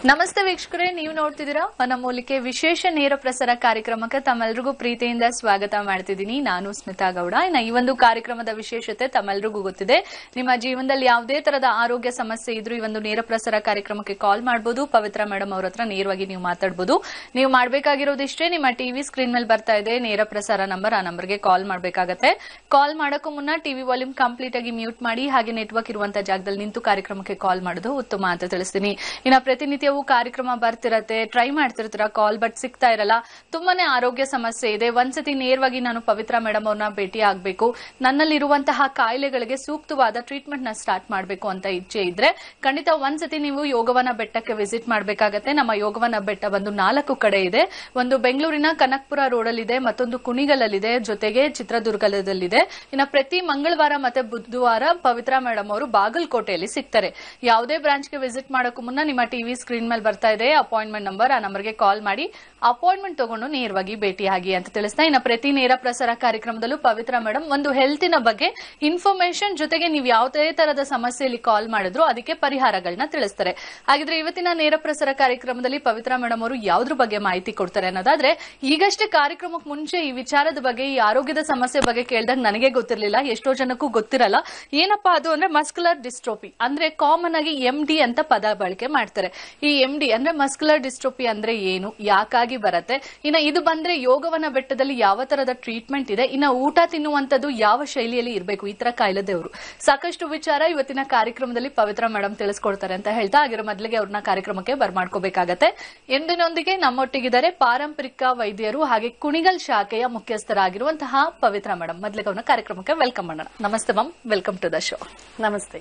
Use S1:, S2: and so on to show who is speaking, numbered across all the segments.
S1: ನಮಸ್ತೆ ವೀಕ್ಷಕರೇ ನೀವು ನೋಡ್ತಿದ್ದೀರಾ ವನಮೂಲಿಕೆ ವಿಶೇಷ ನೇರ ಪ್ರಸಾರ ಕಾರ್ಯಕ್ರಮಕ್ಕೆ ತಮ್ಮೆಲ್ರಿಗೂ ಪ್ರೀತಿಯಿಂದ ಸ್ವಾಗತ ಮಾಡ್ತಿದ್ದೀನಿ ನಾನು ಸ್ಮಿತಾ ಗೌಡ ಇನ್ನ ಈ ಒಂದು ಕಾರ್ಯಕ್ರಮದ ವಿಶೇಷತೆ ತಮ್ಮೆಲ್ರಿಗೂ ಗೊತ್ತಿದೆ ನಿಮ್ಮ ಜೀವನದಲ್ಲಿ ಯಾವುದೇ ತರದ ಆರೋಗ್ಯ ಸಮಸ್ಯೆ ಇದ್ರೂ ಈ ಒಂದು ನೇರ ಪ್ರಸಾರ ಕಾರ್ಯಕ್ರಮಕ್ಕೆ ಕಾಲ್ ಮಾಡಬಹುದು ಪವಿತ್ರ ಮೇಡಮ್ ಅವ್ರ ಹತ್ರ ನೇರವಾಗಿ ನೀವು ಮಾತಾಡಬಹುದು ನೀವು ಮಾಡಬೇಕಾಗಿರೋದಿಷ್ಟೇ ನಿಮ್ಮ ಟಿವಿ ಸ್ಕ್ರೀನ್ ಮೇಲೆ ಬರ್ತಾ ಇದೆ ನೇರ ಪ್ರಸಾರ ನಂಬರ್ ಆ ನಂಬರ್ಗೆ ಕಾಲ್ ಮಾಡಬೇಕಾಗತ್ತೆ ಕಾಲ್ ಮಾಡೋಕ್ಕೂ ಮುನ್ನ ಟಿವಿ ವಾಲ್ಯೂಮ್ ಕಂಪ್ಲೀಟ್ ಆಗಿ ಮ್ಯೂಟ್ ಮಾಡಿ ಹಾಗೆ ನೆಟ್ವರ್ಕ್ ಇರುವಂತ ಜಾಗದಲ್ಲಿ ನಿಂತು ಕಾರ್ಯಕ್ರಮಕ್ಕೆ ಕಾಲ್ ಮಾಡೋದು ಉತ್ತಮ ಅಂತ ತಿಳಿಸ್ತೀನಿ ಇನ್ನ ಪ್ರತಿನಿತ್ಯವೂ ಕಾರ್ಯಕ್ರಮ ಬರ್ತಿರತ್ತೆ ಟ್ರೈ ಮಾಡ್ತಿರ್ತೀರ ಕಾಲ್ ಬಟ್ ಸಿಗ್ತಾ ಇರಲ್ಲ ತುಂಬಾನೇ ಆರೋಗ್ಯ ಸಮಸ್ಯೆ ಇದೆ ಒಂದ್ಸತಿ ನೇರವಾಗಿ ನಾನು ಪವಿತ್ರ ಮೇಡಮ್ ಅವ್ರನ್ನ ಭೇಟಿ ಆಗ್ಬೇಕು ನನ್ನಲ್ಲಿರುವಂತಹ ಕಾಯಿಲೆಗಳಿಗೆ ಸೂಕ್ತವಾದ ಟ್ರೀಟ್ಮೆಂಟ್ ನ ಸ್ಟಾರ್ಟ್ ಮಾಡಬೇಕು ಅಂತ ಇಚ್ಛೆ ಇದ್ರೆ ಖಂಡಿತ ಒಂದ್ಸತಿ ನೀವು ಯೋಗವನ ಬೆಟ್ಟಕ್ಕೆ ವಿಸಿಟ್ ಮಾಡಬೇಕಾಗತ್ತೆ ನಮ್ಮ ಯೋಗವನ ಬೆಟ್ಟ ಬಂದು ನಾಲ್ಕು ಕಡೆ ಇದೆ ಒಂದು ಬೆಂಗಳೂರಿನ ಕನಕ್ಪುರ ರೋಡಲ್ಲಿದೆ ಮತ್ತೊಂದು ಕುಣಿಗಲಲ್ಲಿದೆ ಜೊತೆಗೆ ಚಿತ್ರದುರ್ಗದಲ್ಲಿದೆ ಇನ್ನ ಪ್ರತಿ ಮಂಗಳವಾರ ಮತ್ತೆ ಬುಧವಾರ ಪವಿತ್ರ ಮೇಡಮ್ ಅವರು ಬಾಗಲಕೋಟೆಯಲ್ಲಿ ಸಿಗ್ತಾರೆ ಯಾವುದೇ ಬ್ರಾಂಚ್ಗೆ ವಿಸಿಟ್ ಮಾಡೋಕ್ಕೂ ಮುನ್ನ ನಿಮ್ಮ ಟಿವಿ ಸ್ಕ್ರೀನ್ ಮೇಲೆ ಬರ್ತಾ ಇದೆ ಅಪಾಯಿಂಟ್ಮೆಂಟ್ ನಂಬರ್ ಆ ನಂಬರ್ಗೆ ಕಾಲ್ ಮಾಡಿ ಅಪಾಯಿಂಟ್ಮೆಂಟ್ ತಗೊಂಡು ನೇರವಾಗಿ ಭೇಟಿಯಾಗಿ ಅಂತ ತಿಳಿಸ್ತಾ ಇನ್ನ ಪ್ರತಿ ನೇರ ಪ್ರಸಾರ ಕಾರ್ಯಕ್ರಮದಲ್ಲೂ ಪವಿತ್ರ ಮೇಡಮ್ ಒಂದು ಹೆಲ್ತಿನ ಬಗ್ಗೆ ಇನ್ಫಾರ್ಮೇಶನ್ ಜೊತೆಗೆ ನೀವು ಯಾವುದೇ ತರದ ಸಮಸ್ಯೆಯಲ್ಲಿ ಕಾಲ್ ಮಾಡಿದ್ರು ಅದಕ್ಕೆ ಪರಿಹಾರಗಳನ್ನ ತಿಳಿಸ್ತಾರೆ ಹಾಗಿದ್ರೆ ಇವತ್ತಿನ ನೇರ ಪ್ರಸಾರ ಕಾರ್ಯಕ್ರಮದಲ್ಲಿ ಪವಿತ್ರ ಮೇಡಮ್ ಅವರು ಯಾವ್ದ್ರ ಬಗ್ಗೆ ಮಾಹಿತಿ ಕೊಡ್ತಾರೆ ಅನ್ನೋದಾದ್ರೆ ಈಗಷ್ಟೇ ಕಾರ್ಯಕ್ರಮಕ್ಕೆ ಮುಂಚೆ ಈ ವಿಚಾರದ ಬಗ್ಗೆ ಈ ಆರೋಗ್ಯದ ಸಮಸ್ಯೆ ಬಗ್ಗೆ ಕೇಳಿದಾಗ ನನಗೆ ಗೊತ್ತಿರಲಿಲ್ಲ ಎಷ್ಟೋ ಜನಕ್ಕೂ ಗೊತ್ತಿರಲ್ಲ ಏನಪ್ಪಾ ಅದು ಅಂದ್ರೆ ಮಸ್ಕುಲರ್ ಡಿಸ್ಟ್ರೋಪಿ ಅಂದ್ರೆ ಕಾಮನ್ ಆಗಿ ಎಂ ಡಿ ಅಂತ ಪದ ಬಳಕೆ ಮಾಡ್ತಾರೆ ಈ ಎಂ ಡಿ ಅಂದ್ರೆ ಮಸ್ಕುಲರ್ ಡಿಸ್ಟ್ರೋಪಿ ಅಂದ್ರೆ ಏನು ಯಾಕಾಗಿ ಬರುತ್ತೆ ಇನ್ನ ಇದು ಬಂದ್ರೆ ಯೋಗವನ ಬೆಟ್ಟದಲ್ಲಿ ಯಾವ ತರದ ಟ್ರೀಟ್ಮೆಂಟ್ ಇದೆ ಇನ್ನ ಊಟ ತಿನ್ನುವಂತದ್ದು ಯಾವ ಶೈಲಿಯಲ್ಲಿ ಇರಬೇಕು ಈ ತರ ಕಾಯಿಲೆದವರು ಸಾಕಷ್ಟು ವಿಚಾರ ಇವತ್ತಿನ ಕಾರ್ಯಕ್ರಮದಲ್ಲಿ ಪವಿತ್ರ ಮೇಡಮ್ ತಿಳಿಸ್ಕೊಡ್ತಾರೆ ಅಂತ ಹೇಳ್ತಾ ಆಗಿರೋ ಮೊದಲಿಗೆ ಅವ್ರನ್ನ ಕಾರ್ಯಕ್ರಮಕ್ಕೆ ಬರ್ಮಾಡ್ಕೋಬೇಕಾಗತ್ತೆ ಎಂದಿನೊಂದಿಗೆ ನಮ್ಮೊಟ್ಟಿಗಿದ್ದಾರೆ ಪಾರಂಪರಿಕ ವೈದ್ಯರು ಹಾಗೆ ಕುಣಿಗಲ್ ಶಾಖೆಯ ಮುಖ್ಯಸ್ಥರಾಗಿರುವಂತಹ ಪವಿತ್ರ ಮೇಡಮ್ ಮೊದಲಿಗೆ ಅವ್ರನ್ನ ಕಾರ್ಯಕ್ರಮಕ್ಕೆ ವೆಲ್ಕಮ್ ಮಾಡೋಣ ನಮಸ್ತೆ ma'am welcome to the show
S2: ನಮಸ್ತೆ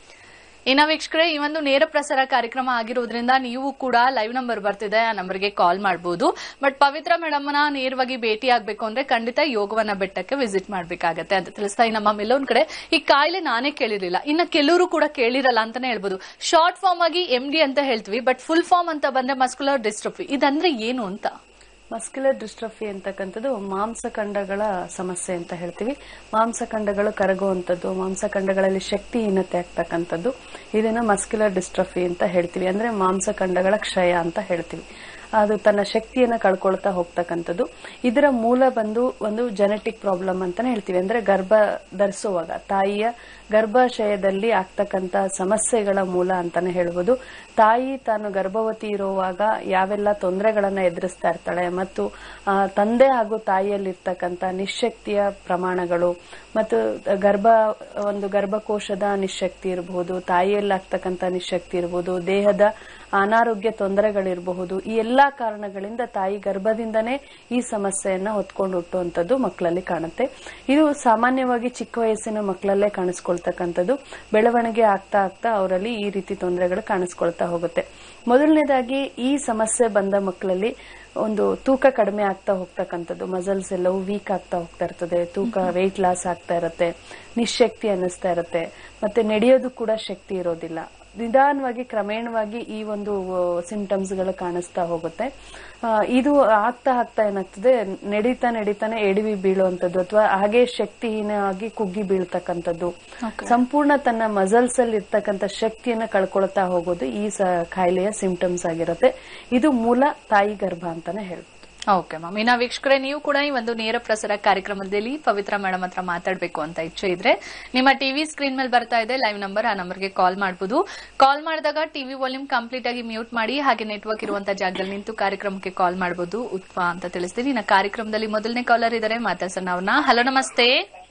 S1: ಇನ್ನ ವೀಕ್ಷಕರೇ ಈ ಒಂದು ನೇರ ಪ್ರಸಾರ ಕಾರ್ಯಕ್ರಮ ಆಗಿರೋದ್ರಿಂದ ನೀವು ಕೂಡ ಲೈವ್ ನಂಬರ್ ಬರ್ತಿದೆ ಆ ನಂಬರ್ಗೆ ಕಾಲ್ ಮಾಡಬಹುದು ಬಟ್ ಪವಿತ್ರ ಮೇಡಮ್ನ ನೇರವಾಗಿ ಭೇಟಿ ಆಗ್ಬೇಕು ಅಂದ್ರೆ ಖಂಡಿತ ಯೋಗವನ ಬೆಟ್ಟಕ್ಕೆ ವಿಸಿಟ್ ಮಾಡ್ಬೇಕಾಗತ್ತೆ ಅಂತ ತಿಳಿಸ್ತಾ ಇನ್ನ ನಮ್ಮ ಎಲ್ಲೊಂದ್ ಕಡೆ ಈ ಕಾಯಿಲೆ ನಾನೇ ಕೇಳಿರ್ಲಿಲ್ಲ ಇನ್ನ ಕೆಲವರು ಕೂಡ ಕೇಳಿರಲ್ಲ ಅಂತಾನೆ ಹೇಳ್ಬೋದು ಶಾರ್ಟ್ ಫಾರ್ಮ್ ಆಗಿ ಎಂ ಡಿ ಅಂತ ಹೇಳ್ತೀವಿ ಬಟ್ ಫುಲ್ ಫಾರ್ಮ್ ಅಂತ ಬಂದ್ರೆ ಮಸ್ಕುಲರ್ ಡಿಸ್ಟ್ರಫಿ ಇದಂದ್ರೆ ಏನು ಅಂತ
S2: ಮಸ್ಕ್ಯುಲರ್ ಡಿಸ್ಟ್ರಫಿ ಅಂತಕ್ಕಂಥದ್ದು ಮಾಂಸಖಂಡಗಳ ಸಮಸ್ಯೆ ಅಂತ ಹೇಳ್ತೀವಿ ಮಾಂಸಖಂಡಗಳು ಕರಗುವಂಥದ್ದು ಮಾಂಸಖಂಡಗಳಲ್ಲಿ ಶಕ್ತಿಹೀನತೆ ಆಗ್ತಕ್ಕಂಥದ್ದು ಇದನ್ನ ಮಸ್ಕ್ಯುಲರ್ ಡಿಸ್ಟ್ರಫಿ ಅಂತ ಹೇಳ್ತೀವಿ ಅಂದ್ರೆ ಮಾಂಸಖಂಡಗಳ ಕ್ಷಯ ಅಂತ ಹೇಳ್ತೀವಿ ಅದು ತನ್ನ ಶಕ್ತಿಯನ್ನ ಕಳ್ಕೊಳ್ತಾ ಹೋಗ್ತಕ್ಕಂಥದ್ದು ಇದರ ಮೂಲ ಬಂದು ಒಂದು ಜೆನೆಟಿಕ್ ಪ್ರಾಬ್ಲಮ್ ಅಂತಾನೆ ಹೇಳ್ತೀವಿ ಅಂದ್ರೆ ಗರ್ಭ ಧರಿಸುವಾಗ ತಾಯಿಯ ಗರ್ಭಾಶಯದಲ್ಲಿ ಆಗ್ತಕ್ಕಂತ ಸಮಸ್ಯೆಗಳ ಮೂಲ ಅಂತಾನೆ ಹೇಳ್ಬೋದು ತಾಯಿ ತಾನು ಗರ್ಭವತಿ ಇರುವಾಗ ಯಾವೆಲ್ಲ ತೊಂದರೆಗಳನ್ನ ಎದುರಿಸ್ತಾ ಇರ್ತಾಳೆ ಮತ್ತು ಆ, ತಂದೆ ಹಾಗೂ ತಾಯಿಯಲ್ಲಿರ್ತಕ್ಕಂಥ ನಿಶಕ್ತಿಯ ಪ್ರಮಾಣಗಳು ಮತ್ತು ಗರ್ಭ ಒಂದು ಗರ್ಭಕೋಶದ ನಿಶಕ್ತಿ ಇರಬಹುದು ತಾಯಿಯಲ್ಲಿ ಆಗ್ತಕ್ಕಂಥ ನಿಶಕ್ತಿ ಇರಬಹುದು ದೇಹದ ಅನಾರೋಗ್ಯ ತೊಂದರೆಗಳಿರಬಹುದು ಈ ಎಲ್ಲಾ ಕಾರಣಗಳಿಂದ ತಾಯಿ ಗರ್ಭದಿಂದನೇ ಈ ಸಮಸ್ಯೆಯನ್ನ ಹೊತ್ಕೊಂಡು ಹುಟ್ಟುವಂಥದ್ದು ಮಕ್ಕಳಲ್ಲಿ ಕಾಣುತ್ತೆ ಇದು ಸಾಮಾನ್ಯವಾಗಿ ಚಿಕ್ಕ ವಯಸ್ಸಿನ ಮಕ್ಕಳಲ್ಲೇ ಕಾಣಿಸ್ಕೊಳ್ತಕ್ಕಂಥದ್ದು ಬೆಳವಣಿಗೆ ಆಗ್ತಾ ಆಗ್ತಾ ಅವರಲ್ಲಿ ಈ ರೀತಿ ತೊಂದರೆಗಳು ಕಾಣಿಸ್ಕೊಳ್ತಾ ಹೋಗುತ್ತೆ ಮೊದಲನೇದಾಗಿ ಈ ಸಮಸ್ಯೆ ಬಂದ ಮಕ್ಕಳಲ್ಲಿ ಒಂದು ತೂಕ ಕಡಿಮೆ ಆಗ್ತಾ ಹೋಗ್ತಕ್ಕಂಥದ್ದು ಮಸಲ್ಸ್ ಎಲ್ಲವೂ ವೀಕ್ ಆಗ್ತಾ ಹೋಗ್ತಾ ಇರ್ತದೆ ತೂಕ ವೆಯ್ಟ್ ಲಾಸ್ ಆಗ್ತಾ ಇರುತ್ತೆ ನಿಶಕ್ತಿ ಅನ್ನಿಸ್ತಾ ಇರುತ್ತೆ ಮತ್ತೆ ನಡೆಯೋದು ಕೂಡ ಶಕ್ತಿ ಇರೋದಿಲ್ಲ ನಿಧಾನವಾಗಿ ಕ್ರಮೇಣವಾಗಿ ಈ ಒಂದು ಸಿಂಟಮ್ಸ್ ಗಳು ಕಾಣಿಸ್ತಾ ಹೋಗುತ್ತೆ ಆ, ಇದು ಆಗ್ತಾ ಆಗ್ತಾ ಏನಾಗ್ತದೆ ನಡೀತಾ ನಡೀತಾನೆ ಎಡವಿ ಬೀಳುವಂತದ್ದು ಅಥವಾ ಹಾಗೆ ಶಕ್ತಿಹೀನ ಆಗಿ ಕುಗ್ಗಿ ಬೀಳ್ತಕ್ಕಂಥದ್ದು ಸಂಪೂರ್ಣ ತನ್ನ ಮಸಲ್ಸ್ ಅಲ್ಲಿ ಇರ್ತಕ್ಕಂಥ ಶಕ್ತಿಯನ್ನ ಕಳ್ಕೊಳ್ತಾ ಹೋಗೋದು ಈ ಸ- ಕಾಯಿಲೆಯ ಸಿಂಟಮ್ಸ್ ಆಗಿರುತ್ತೆ ಇದು ಮೂಲ ತಾಯಿ ಗರ್ಭ ಅಂತಾನೆ ಹೇಳ್ಬೋದು
S1: ಓಕೆ ಮ್ಯಾಮ್ ಇನ್ನ ವೀಕ್ಷಕರೇ ನೀವು ಕೂಡ ಈ ಒಂದು ನೇರ ಪ್ರಸಾರ ಕಾರ್ಯಕ್ರಮದಲ್ಲಿ ಪವಿತ್ರ ಮೇಡಮ್ ಹತ್ರ ಮಾತಾಡಬೇಕು ಅಂತ ಇಚ್ಛೆ ಇದ್ರೆ ನಿಮ್ಮ ಟಿವಿ ಸ್ಕ್ರೀನ್ ಮೇಲೆ ಬರ್ತಾ ಇದೆ ಲೈವ್ ನಂಬರ್ ಆ ನಂಬರ್ಗೆ ಕಾಲ್ ಮಾಡಬಹುದು ಕಾಲ್ ಮಾಡಿದಾಗ ಟಿವಿ ವಾಲ್ಯೂಮ್ ಕಂಪ್ಲೀಟ್ ಆಗಿ ಮ್ಯೂಟ್ ಮಾಡಿ ಹಾಗೆ ನೆಟ್ವರ್ಕ್ ಇರುವಂತ ಜಾಗದಲ್ಲಿ ನಿಂತು ಕಾರ್ಯಕ್ರಮಕ್ಕೆ ಕಾಲ್ ಮಾಡಬಹುದು ಉತ್ಪ ಅಂತ ತಿಳಿಸ್ತೀನಿ ಇನ್ನ ಕಾರ್ಯಕ್ರಮದಲ್ಲಿ ಮೊದಲನೇ ಕಾಲರ್ ಇದ್ದಾರೆ ಮಾತಾಡ್ಸೋಣ ಅವ್ರನ್ನ ಹಲೋ ನಮಸ್ತೆ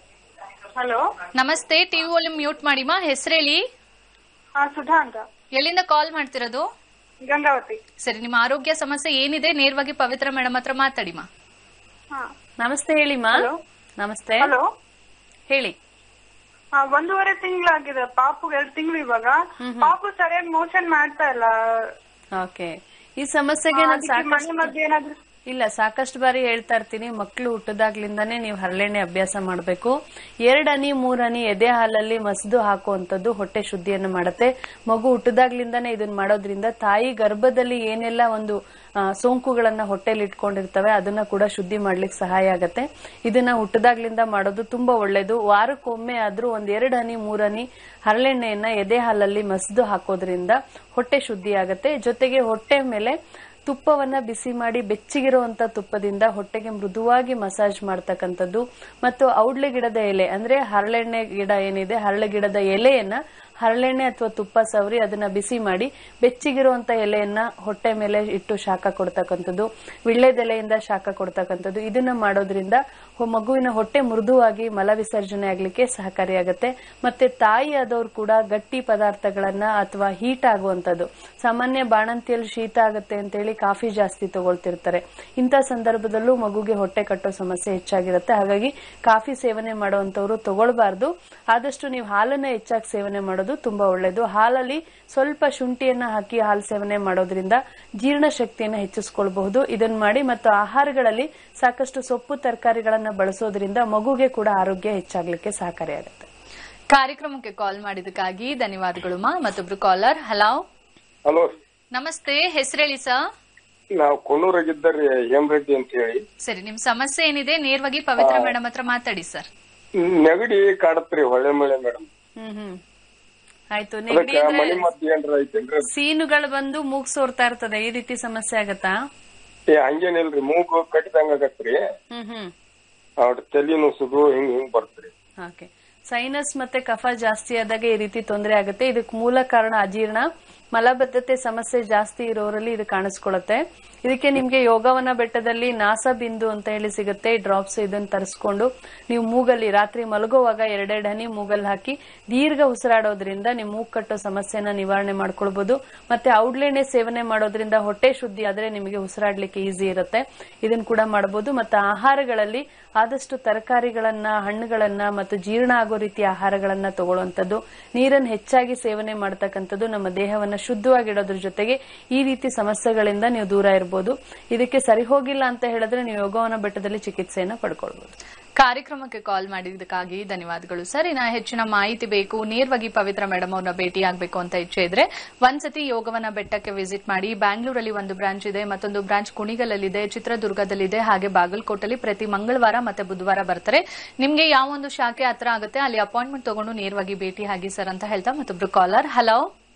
S3: ಹಲೋ
S1: ನಮಸ್ತೆ ಟಿವಿ ವಾಲ್ಯೂಮ್ ಮ್ಯೂಟ್ ಮಾಡಿ ಮಾ ಹೆಸರೇಳಿ
S3: ಹಾ ಸುಧಾ ಅಂತ
S1: ಎಲ್ಲಿಂದ ಕಾಲ್ ಮಾಡ್ತಿರೋದು
S3: ಗಂಗಾವತಿ
S1: ಸರಿ ನಿಮ್ಮ ಆರೋಗ್ಯ ಸಮಸ್ಯೆ ಏನಿದೆ ನೇರವಾಗಿ ಪವಿತ್ರ ಮೇಡಮ್ ಹತ್ರ ಮಾತಾಡಿ ಮಾ
S3: ಹಾ
S2: ನಮಸ್ತೆ ಹೇಳಿ ಮಾ
S3: Hello?
S2: ನಮಸ್ತೆ
S3: ಹಲೋ
S2: ಹೇಳಿ
S3: ಹಾ ಒಂದೂವರೆ ತಿಂಗಳಾಗಿದೆ ಪಾಪು ಎರಡು ತಿಂಗಳು ಇವಾಗ ಪಾಪು ಸರಿಯಾಗಿ ಮೋಷನ್ ಮಾಡ್ತಾ ಇಲ್ಲ
S2: ಓಕೆ ಈ ಸಮಸ್ಯೆಗೆ ನಾನು
S3: ಅದಕ್ಕೆ ಮನೆ ಮದ್ದು ಏನಾದ್ರು
S2: ಇಲ್ಲ ಸಾಕಷ್ಟು ಬಾರಿ ಹೇಳ್ತಾ ಇರ್ತೀನಿ ಮಕ್ಕಳು ಹುಟ್ಟದಾಗ್ಲಿಂದಾನೇ ನೀವು ಹರಳೆಣ್ಣೆ ಅಭ್ಯಾಸ ಮಾಡಬೇಕು ಎರಡ್ ಹನಿ ಮೂರ್ ಹನಿ ಎದೆ ಹಾಲಲ್ಲಿ ಮಸದು ಹಾಕುವಂತದ್ದು ಹೊಟ್ಟೆ ಶುದ್ಧಿಯನ್ನು ಮಾಡುತ್ತೆ ಮಗು ಹುಟ್ಟದಾಗ್ಲಿಂದಾನೇ ಇದನ್ನ ಮಾಡೋದ್ರಿಂದ ತಾಯಿ ಗರ್ಭದಲ್ಲಿ ಏನೆಲ್ಲ ಒಂದು ಆ, ಸೋಂಕುಗಳನ್ನ ಹೊಟ್ಟೆಲಿ ಇಟ್ಕೊಂಡಿರ್ತವೆ ಅದನ್ನ ಕೂಡ ಶುದ್ಧಿ ಮಾಡ್ಲಿಕ್ಕೆ ಸಹಾಯ ಆಗತ್ತೆ ಇದನ್ನ ಹುಟ್ಟದಾಗ್ಲಿಂದ ಮಾಡೋದು ತುಂಬಾ ಒಳ್ಳೇದು ವಾರಕ್ಕೊಮ್ಮೆ ಆದ್ರೂ ಒಂದ್ ಎರಡ್ ಹನಿ ಮೂರ್ ಹನಿ ಹರಳೆಣ್ಣೆಯನ್ನ ಎದೆ ಹಾಲಲ್ಲಿ ಮಸದು ಹಾಕೋದ್ರಿಂದ ಹೊಟ್ಟೆ ಶುದ್ಧಿ ಆಗತ್ತೆ ಜೊತೆಗೆ ಹೊಟ್ಟೆ ಮೇಲೆ ತುಪ್ಪವನ್ನ ಬಿಸಿ ಮಾಡಿ ಬೆಚ್ಚಗಿರುವಂತ ತುಪ್ಪದಿಂದ ಹೊಟ್ಟೆಗೆ ಮೃದುವಾಗಿ ಮಸಾಜ್ ಮಾಡ್ತಕ್ಕಂಥದ್ದು ಮತ್ತು ಔಡ್ಲೆ ಗಿಡದ ಎಲೆ ಅಂದ್ರೆ ಹರಳೆಣ್ಣೆ ಗಿಡ ಏನಿದೆ ಹರಳೆ ಗಿಡದ ಎಲೆಯನ್ನ ಹರಳೆಣ್ಣೆ ಅಥವಾ ತುಪ್ಪ ಸವರಿ ಅದನ್ನ ಬಿಸಿ ಮಾಡಿ ಬೆಚ್ಚಗಿರುವಂತ ಎಲೆಯನ್ನ ಹೊಟ್ಟೆ ಮೇಲೆ ಇಟ್ಟು ಶಾಖ ಕೊಡ್ತಕ್ಕಂಥದ್ದು ವಿಳ್ಳೆದೆಲೆಯಿಂದ ಶಾಖ ಕೊಡ್ತಕ್ಕಂಥದ್ದು ಇದನ್ನ ಮಾಡೋದ್ರಿಂದ ಹೊ- ಮಗುವಿನ ಹೊಟ್ಟೆ ಮೃದುವಾಗಿ ಮಲ ವಿಸರ್ಜನೆ ಆಗ್ಲಿಕ್ಕೆ ಸಹಕಾರಿಯಾಗತ್ತೆ ಮತ್ತೆ ತಾಯಿ ಆದವ್ರು ಕೂಡ ಗಟ್ಟಿ ಪದಾರ್ಥಗಳನ್ನ ಅಥವಾ ಹೀಟ್ ಆಗುವಂತದ್ದು ಸಾಮಾನ್ಯ ಬಾಣಂತಿಯಲ್ಲಿ ಶೀತ ಆಗುತ್ತೆ ಅಂತೇಳಿ ಕಾಫಿ ಜಾಸ್ತಿ ತಗೊಳ್ತಿರ್ತಾರೆ ಇಂಥ ಸಂದರ್ಭದಲ್ಲೂ ಮಗುಗೆ ಹೊಟ್ಟೆ ಕಟ್ಟೋ ಸಮಸ್ಯೆ ಹೆಚ್ಚಾಗಿರುತ್ತೆ ಹಾಗಾಗಿ ಕಾಫಿ ಸೇವನೆ ಮಾಡುವಂತವ್ರು ತಗೊಳ್ಬಾರ್ದು ಆದಷ್ಟು ನೀವು ಹಾಲನ್ನ ಹೆಚ್ಚಾಗಿ ಸೇವನೆ ಮಾಡೋದು ತುಂಬಾ ಒಳ್ಳೇದು ಹಾಲಲ್ಲಿ ಸ್ವಲ್ಪ ಶುಂಠಿಯನ್ನ ಹಾಕಿ ಹಾಲು ಸೇವನೆ ಮಾಡೋದ್ರಿಂದ ಜೀರ್ಣ ಶಕ್ತಿಯನ್ನ ಹೆಚ್ಚಿಸ್ಕೊಳ್ಬಹುದು ಇದನ್ನ ಮಾಡಿ ಮತ್ತು ಆಹಾರಗಳಲ್ಲಿ ಸಾಕಷ್ಟು ಸೊಪ್ಪು ತರಕಾರಿಗಳನ್ನ ಬಳಸೋದ್ರಿಂದ ಮಗುಗೆ ಕೂಡ ಆರೋಗ್ಯ ಹೆಚ್ಚಾಗ್ಲಿಕ್ಕೆ ಸಹಕಾರಿಯಾಗುತ್ತೆ
S1: ಕಾರ್ಯಕ್ರಮಕ್ಕೆ ಕಾಲ್ ಮಾಡಿದಕ್ಕಾಗಿ ಧನ್ಯವಾದಗಳು ಮಾ ಮತ್ತೊಬ್ರು ಕಾಲರ್ ಹಲೋ
S4: ಹಲೋ
S1: ನಮಸ್ತೆ ಹೆಸರೇಳಿ ಸರ್
S4: ನಾವು ಕೊಣ್ಣೂರಾಗಿದ್ದರಿ ಹೇಮರೆಡ್ಡಿ ಅಂತ ಹೇಳಿ
S1: ಸರಿ ನಿಮ್ ಸಮಸ್ಯೆ ಏನಿದೆ ನೇರವಾಗಿ ಪವಿತ್ರ ಮೇಡಮ್ ಹತ್ರ ಮಾತಾಡಿ ಸರ್
S4: ನೆಗಡಿ ಕಾಡತ್ರಿ ಹೊಳೆ ಮಳೆ ಮೇಡಮ್
S2: ಹ್ಮ್ ಹ್ಮ್ ಆಯ್ತು ನೆಗಡಿ
S4: ಅದಕ್ಕ ಮನಿ
S2: ಅಂದ್ರೆ
S4: ಮದ್ದು ಏನ್ರ ಐತೇನ್ರಿ
S2: ಸೀನುಗಳು ಬಂದು ಮೂಗ್ ಸೋರ್ತಾ ಇರ್ತದೆ ಈ ರೀತಿ ಸಮಸ್ಯೆ ಆಗತ್ತಾ
S4: ಏ ಹಂಗೇನಿಲ್ರಿ ಮೂಗು ಕಟ್ಟಿದಂಗ ಆಗತ್ರಿ
S2: ಹ್ಮ್ ಹ್ಮ್
S4: ಅವ್ರ ತಲಿ ನುಸುದು ಹಿಂಗ್ ಹಿಂಗ್ ಬರ್ತ್ರಿ
S2: ಓಕೆ ಸೈನಸ್ ಮತ್ತೆ ಕಫ ಜಾಸ್ತಿ ಆದಾಗ ಈ ರೀತಿ ತೊಂದರೆ ಆಗುತ್ತೆ ಇದಕ್ಕೆ ಮೂಲ ಕಾರಣ ಅಜೀರ್ಣ ಮಲಬದ್ಧತೆ ಸಮಸ್ಯೆ ಜಾಸ್ತಿ ಇರೋರಲ್ಲಿ ಇದು ಕಾಣಿಸ್ಕೊಳ್ಳುತ್ತೆ ಇದಕ್ಕೆ ನಿಮ್ಗೆ ಯೋಗವನ ಬೆಟ್ಟದಲ್ಲಿ ನಾಸ ಬಿಂದು ಅಂತ ಹೇಳಿ ಸಿಗುತ್ತೆ ಡ್ರಾಪ್ಸ್ ಇದನ್ನ ತರಿಸ್ಕೊಂಡು ನೀವು ಮೂಗಲ್ಲಿ ರಾತ್ರಿ ಮಲಗುವಾಗ ಎರಡೆರಡು ಹನಿ ಮೂಗಲ್ಲಿ ಹಾಕಿ ದೀರ್ಘ ಉಸಿರಾಡೋದ್ರಿಂದ ನಿಮ್ ಮೂಗ್ ಕಟ್ಟೋ ಸಮಸ್ಯೆನ ನಿವಾರಣೆ ಮಾಡ್ಕೊಳ್ಬಹುದು ಮತ್ತೆ ಔಡ್ಲೆಣ್ಣೆ ಸೇವನೆ ಮಾಡೋದ್ರಿಂದ ಹೊಟ್ಟೆ ಶುದ್ಧಿ ಆದ್ರೆ ನಿಮಗೆ ಉಸಿರಾಡ್ಲಿಕ್ಕೆ ಈಸಿ ಇರುತ್ತೆ ಇದನ್ನ ಕೂಡ ಮಾಡಬಹುದು ಮತ್ತೆ ಆಹಾರಗಳಲ್ಲಿ ಆದಷ್ಟು ತರಕಾರಿಗಳನ್ನ ಹಣ್ಣುಗಳನ್ನ ಮತ್ತು ಜೀರ್ಣ ಆಗೋ ರೀತಿಯ ಆಹಾರಗಳನ್ನ ತಗೊಳ್ಳುವಂಥದ್ದು ನೀರನ್ನು ಹೆಚ್ಚಾಗಿ ಸೇವನೆ ಮಾಡ್ತಕ್ಕಂಥದ್ದು ನಮ್ಮ ದೇಹವನ್ನ ಶುದ್ಧವಾಗಿಡೋದ್ರ ಜೊತೆಗೆ ಈ ರೀತಿ ಸಮಸ್ಯೆಗಳಿಂದ ನೀವು ದೂರ ಇರಬಹುದು ಇದಕ್ಕೆ ಸರಿ ಹೋಗಿಲ್ಲ ಅಂತ ಹೇಳಿದ್ರೆ ನೀವು ಯೋಗವನ ಬೆಟ್ಟದಲ್ಲಿ ಚಿಕಿತ್ಸೆಯನ್ನ ಪಡ್ಕೊಳ್ಬಹುದು
S1: ಕಾರ್ಯಕ್ರಮಕ್ಕೆ ಕಾಲ್ ಮಾಡಿದ್ದಕ್ಕಾಗಿ ಧನ್ಯವಾದಗಳು ಸರ್ ಇನ್ನ ಹೆಚ್ಚಿನ ಮಾಹಿತಿ ಬೇಕು ನೇರವಾಗಿ ಪವಿತ್ರ ಮೇಡಮ್ ಅವ್ರನ್ನ ಭೇಟಿ ಆಗ್ಬೇಕು ಅಂತ ಇಚ್ಛೆ ಇದ್ರೆ ಒಂದ್ಸತಿ ಯೋಗವನ ಬೆಟ್ಟಕ್ಕೆ ವಿಸಿಟ್ ಮಾಡಿ ಬ್ಯಾಂಗ್ಳೂರಲ್ಲಿ ಒಂದು ಬ್ರಾಂಚ್ ಇದೆ ಮತ್ತೊಂದು ಬ್ರಾಂಚ್ ಕುಣಿಗಲಲ್ಲಿದೆ ಚಿತ್ರದುರ್ಗದಲ್ಲಿದೆ ಹಾಗೆ ಬಾಗಲಕೋಟಲ್ಲಿ ಪ್ರತಿ ಮಂಗಳವಾರ ಮತ್ತೆ ಬುಧವಾರ ಬರ್ತಾರೆ ನಿಮ್ಗೆ ಯಾವ ಒಂದು ಶಾಖೆ ಹತ್ರ ಆಗುತ್ತೆ ಅಲ್ಲಿ ಅಪಾಯಿಂಟ್ಮೆಂಟ್ ತಗೊಂಡು ನೇರವಾಗಿ ಭೇಟಿ ಆಗಿ ಸರ್ ಅಂತ ಹೇಳ್ತಾ ಮತ್ತೊಬ್ರು ಕಾಲರ್ ಹಲೋ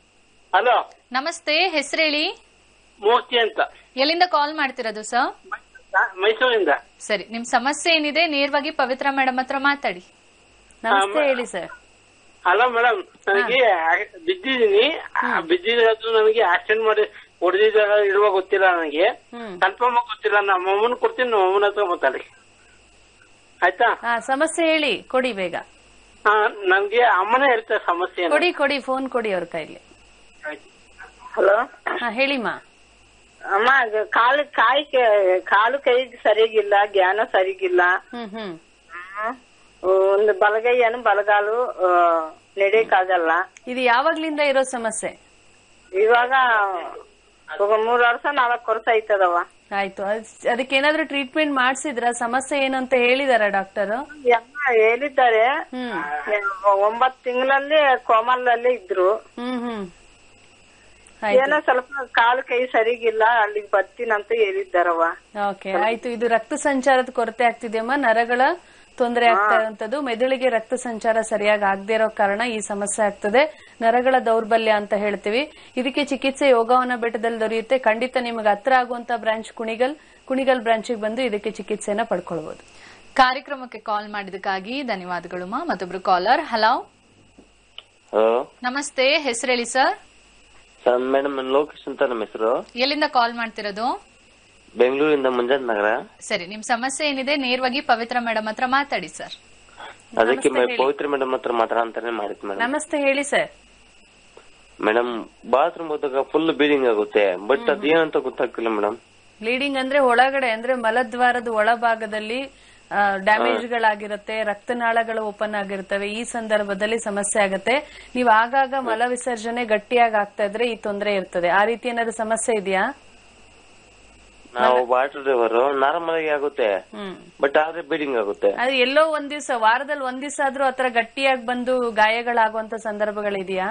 S5: ಹಲೋ
S1: ನಮಸ್ತೆ ಹೆಸರೇಳಿ
S5: ಮೂರ್ತಿ ಅಂತ
S1: ಎಲ್ಲಿಂದ ಕಾಲ್ ಮಾಡ್ತಿರೋದು ಸರ್
S5: ನಾ- ಮೈಸೂರಿಂದ
S1: ಸರಿ ನಿಮ್ ಸಮಸ್ಯೆ ಏನಿದೆ ನೇರವಾಗಿ ಪವಿತ್ರ ಮೇಡಮ್ ಹತ್ರ ಮಾತಾಡಿ
S2: ನಮಸ್ತೆ ಹೇಳಿ ಸರ್
S5: ಹಲೋ ಮೇಡಮ್ ನನಗೆ ಆ- ಬಿದ್ದಿದ್ದೀನಿ ಆ ಬಿದ್ದಿರೋದು ನನಗೆ ಆಕ್ಸಿಡೆಂಟ್ ಮಾಡಿ ಹೊಡೆದಿದ್ದಾಗ ಇಡುವ ಗೊತ್ತಿಲ್ಲ ನನಗೆ
S2: ಹ್ಮ್
S5: ಕನ್ಫರ್ಮ್ ಆಗಿ ಗೊತ್ತಿಲ್ಲ ನಮ್ಮ ಅಮ್ಮನ ಕೊಡ್ತೀನಿ ನಮ್ಮ ಅಮ್ಮನ ಹತ್ರ ಮಾತಾಡಿ ಆಯ್ತಾ
S2: ಹಾ ಸಮಸ್ಯೆ ಹೇಳಿ ಕೊಡಿ ಬೇಗ
S5: ಆ, ನನ್ಗೆ ಅಮ್ಮನೇ ಹೇಳ್ತಾರೆ ಸಮಸ್ಯೆ
S2: ಕೊಡಿ ಕೊಡಿ ಫೋನ್ ಕೊಡಿ ಅವ್ರ ಕೈಲಿ
S6: ಹಲೋ
S2: ಹಾ ಹೇಳಿಮಾ
S6: ಅಮ್ಮ ಅದು ಕಾಲು ಕಾಯಿ ಕೆ- ಕಾಲು ಕೈ ಸರಿಗಿಲ್ಲ ಜ್ಞಾನ ಸರಿಗಿಲ್ಲ
S2: ಹ್ಮ್ ಹ್ಮ್
S6: ಹ್ಮ್. ಒಂದು ಬಲಗೈಯನ್ನು ಬಲಗಾಲು ಆ, ನಡೆಯಕ್ಕಾಗಲ್ಲ
S2: ಇದು ಯಾವಾಗ್ಲಿಂದ ಇರೋ ಸಮಸ್ಯೆ
S6: ಇವಾಗ ಇವಾಗ ಮೂರ್ ವರ್ಷ ನಾಲ್ಕು ವರ್ಷ ಆಯ್ತದವ
S2: ಆಯ್ತು ಅದ್- ಅದಕ್ಕೆ ಏನಾದ್ರೂ ಟ್ರೀಟ್ಮೆಂಟ್ ಮಾಡ್ಸಿದ್ರ ಸಮಸ್ಯೆ ಏನು ಅಂತ ಹೇಳಿದಾರ ಡಾಕ್ಟರ್
S6: ಎಲ್ಲ ಹೇಳಿದ್ದಾರೆ
S2: ಹ್ಮ್
S6: ಒಂಬತ್ ತಿಂಗಳಲ್ಲಿ ಕೋಮಲಲ್ಲಿ ಇದ್ರು
S2: ಹ್ಮ್ ಹ್ಮ್ ಆಯ್ತು
S6: ಏನೋ ಸ್ವಲ್ಪ ಕಾಲು ಕೈ ಸರಿಗಿಲ್ಲ ಅಲ್ಲಿಗೆ ಬರ್ತೀನಂತ ಹೇಳಿದ್ದಾರವ
S2: ಓಕೆ ಆಯ್ತು ಇದು ರಕ್ತ ಸಂಚಾರದ ಕೊರತೆ ಆಗ್ತಿದೆಯಮ್ಮ ನರಗಳ ತೊಂದರೆ ಆಗ್ತಾ ಇರುವಂತದ್ದು ಮೆದುಳಿಗೆ ರಕ್ತ ಸಂಚಾರ ಸರಿಯಾಗಿ ಆಗದೆ ಇರೋ ಕಾರಣ ಈ ಸಮಸ್ಯೆ ಆಗ್ತದೆ ನರಗಳ ದೌರ್ಬಲ್ಯ ಅಂತ ಹೇಳ್ತೀವಿ ಇದಕ್ಕೆ ಚಿಕಿತ್ಸೆ ಯೋಗವನ ಬೆಟ್ಟದಲ್ಲಿ ದೊರೆಯುತ್ತೆ ಖಂಡಿತ ನಿಮಗೆ ಹತ್ರ ಆಗುವಂತ ಬ್ರಾಂಚ್ ಕುಣಿಗಲ್ ಕುಣಿಗಲ್ ಬ್ರಾಂಚಿಗೆ ಬಂದು ಇದಕ್ಕೆ ಚಿಕಿತ್ಸೆನ ಪಡ್ಕೊಳ್ಬಹುದು
S1: ಕಾರ್ಯಕ್ರಮಕ್ಕೆ ಕಾಲ್ ಮಾಡಿದಕ್ಕಾಗಿ ಧನ್ಯವಾದಗಳು ಮಾ ಮತ್ತೊಬ್ರು ಕಾಲರ್ ಹಲೋ
S7: ಹಲೋ
S1: ನಮಸ್ತೆ ಹೆಸರೇಳಿ ಸರ್
S7: ಸರ್ ಮೇಡಮ್ ಲೋಕೇಶ್ ಅಂತ ನಮ್ಮ ಹೆಸರು
S1: ಎಲ್ಲಿಂದ ಕಾಲ್ ಮಾಡ್ತಿರೋದು
S7: ಬೆಂಗಳೂರಿಂದ ಮುಂಜಾನೆ ನಗರ
S1: ಸರಿ ನಿಮ್ ಸಮಸ್ಯೆ ಏನಿದೆ ನೇರವಾಗಿ ಪವಿತ್ರ ಮೇಡಮ್ ಹತ್ರ ಮಾತಾಡಿ ಸರ್
S7: ಅದಕ್ಕೆ ಮೇ- ಪವಿತ್ರ ಮೇಡಮ್ ಹತ್ರ ಮಾತಾಡ ಅಂತಾನೆ ಮಾಡಿದ್ ಮೇಡಮ್
S2: ನಮಸ್ತೆ ಹೇಳಿ ಸರ್
S7: ಮೇಡಮ್ ಬಾತ್ರೂಮ್ ಹೋದಾಗ ಫುಲ್ ಬೀಡಿಂಗ್ ಆಗುತ್ತೆ ಬಟ್ ಅದೇನಂತ ಗೊತ್ತಾಗ್ತಿಲ್ಲ ಮೇಡಮ್
S2: ಬ್ಲೀಡಿಂಗ್ ಅಂದ್ರೆ ಒಳಗಡೆ ಅಂದ್ರೆ ಮಲದ್ವಾರದ ಒಳಭಾಗದಲ್ಲಿ ಡ್ಯಾಮೇಜ್ ಗಳಾಗಿರುತ್ತೆ ರಕ್ತನಾಳಗಳು ಓಪನ್ ಆಗಿರ್ತವೆ ಈ ಸಂದರ್ಭದಲ್ಲಿ ಸಮಸ್ಯೆ ಆಗುತ್ತೆ ನೀವು ಆಗಾಗ ಮಲ ವಿಸರ್ಜನೆ ಗಟ್ಟಿಯಾಗಿ ಆಗ್ತಾ ಇದ್ರೆ ಈ ತೊಂದರೆ ಇರ್ತದೆ ಆ ರೀತಿ ಏನಾದ್ರು ಸಮಸ್ಯೆ ಇದೆಯಾ
S7: ನಾವು ವಾಟರ್ ಡ್ರೈವರ್ ನಾರ್ಮಲ್ ಆಗಿ ಆಗುತ್ತೆ
S2: ಹ್ಮ್
S7: ಬಟ್ ಆದ್ರೆ ಬ್ಲೀಡಿಂಗ್ ಆಗುತ್ತೆ
S2: ಅದು ಎಲ್ಲೋ ಒಂದ್ ದಿವ್ಸ ವಾರದಲ್ಲಿ ಒಂದ್ ದಿವ್ಸ ಆದ್ರೂ ಆತರ ಗಟ್ಟಿಯಾಗಿ ಬಂದು ಗಾಯಗಳಾಗುವಂತ ಸಂದರ್ಭಗಳಿದೆಯಾ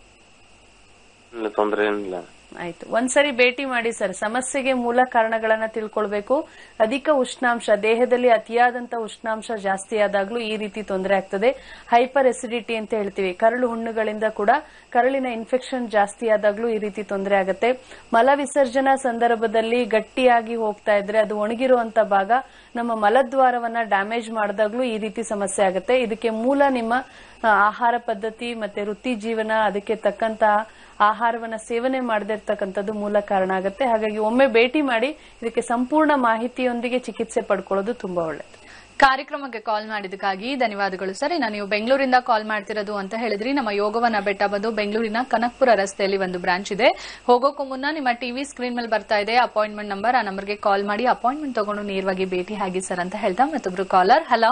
S7: ಇಲ್ಲ ತೊಂದ್ರೆ ಏನಿಲ್ಲ
S2: ಆಯ್ತು ಒಂದ್ಸರಿ ಭೇಟಿ ಮಾಡಿ ಸರ್ ಸಮಸ್ಯೆಗೆ ಮೂಲ ಕಾರಣಗಳನ್ನ ತಿಳ್ಕೊಳ್ಬೇಕು ಅಧಿಕ ಉಷ್ಣಾಂಶ ದೇಹದಲ್ಲಿ ಅತಿಯಾದಂತ ಉಷ್ಣಾಂಶ ಜಾಸ್ತಿ ಆದಾಗ್ಲೂ ಈ ರೀತಿ ತೊಂದರೆ ಆಗ್ತದೆ ಹೈಪರ್ ಎಸಿಡಿಟಿ ಅಂತ ಹೇಳ್ತೀವಿ ಕರಳು ಹುಣ್ಣುಗಳಿಂದ ಕೂಡ ಕರಳಿನ ಇನ್ಫೆಕ್ಷನ್ ಜಾಸ್ತಿ ಆದಾಗ್ಲೂ ಈ ರೀತಿ ತೊಂದರೆ ಆಗುತ್ತೆ ಮಲ ವಿಸರ್ಜನಾ ಸಂದರ್ಭದಲ್ಲಿ ಗಟ್ಟಿಯಾಗಿ ಹೋಗ್ತಾ ಇದ್ರೆ ಅದು ಒಣಗಿರುವಂತ ಭಾಗ ನಮ್ಮ ಮಲದ್ವಾರವನ್ನ ಡ್ಯಾಮೇಜ್ ಮಾಡಿದಾಗ್ಲೂ ಈ ರೀತಿ ಸಮಸ್ಯೆ ಆಗುತ್ತೆ ಇದಕ್ಕೆ ಮೂಲ ನಿಮ್ಮ ಆ, ಆಹಾರ ಪದ್ಧತಿ ಮತ್ತೆ ವೃತ್ತಿ ಜೀವನ ಅದಕ್ಕೆ ತಕ್ಕಂತ ಆಹಾರವನ್ನ ಸೇವನೆ ಮಾಡದಿರ್ತಕ್ಕಂಥದ್ದು ಮೂಲ ಕಾರಣ ಆಗುತ್ತೆ ಹಾಗಾಗಿ ಒಮ್ಮೆ ಭೇಟಿ ಮಾಡಿ ಇದಕ್ಕೆ ಸಂಪೂರ್ಣ ಮಾಹಿತಿಯೊಂದಿಗೆ ಚಿಕಿತ್ಸೆ ಪಡ್ಕೊಳ್ಳೋದು ತುಂಬಾ ಒಳ್ಳೆಯದು
S1: ಕಾರ್ಯಕ್ರಮಕ್ಕೆ ಕಾಲ್ ಮಾಡಿದಕ್ಕಾಗಿ ಧನ್ಯವಾದಗಳು ಸರ್ ಇನ್ನು ನೀವು ಬೆಂಗಳೂರಿಂದ ಕಾಲ್ ಮಾಡ್ತಿರೋದು ಅಂತ ಹೇಳಿದ್ರಿ ನಮ್ಮ ಯೋಗವನ ಬೆಟ್ಟ ಬಂದು ಬೆಂಗಳೂರಿನ ಕನಕ್ಪುರ ರಸ್ತೆಯಲ್ಲಿ ಒಂದು ಬ್ರಾಂಚ್ ಇದೆ ಹೋಗೋಕ್ಕೂ ಮುನ್ನ ನಿಮ್ಮ ಟಿವಿ ಸ್ಕ್ರೀನ್ ಮೇಲೆ ಬರ್ತಾ ಇದೆ ಅಪಾಯಿಂಟ್ಮೆಂಟ್ ನಂಬರ್ ಆ ನಂಬರ್ಗೆ ಕಾಲ್ ಮಾಡಿ ಅಪಾಯಿಂಟ್ಮೆಂಟ್ ತಗೊಂಡು ನೇರವಾಗಿ ಭೇಟಿ ಆಗಿ ಸರ್ ಅಂತ ಹೇಳ್ತಾ ಮತ್ತೊಬ್ರು ಕಾಲರ್ ಹಲೋ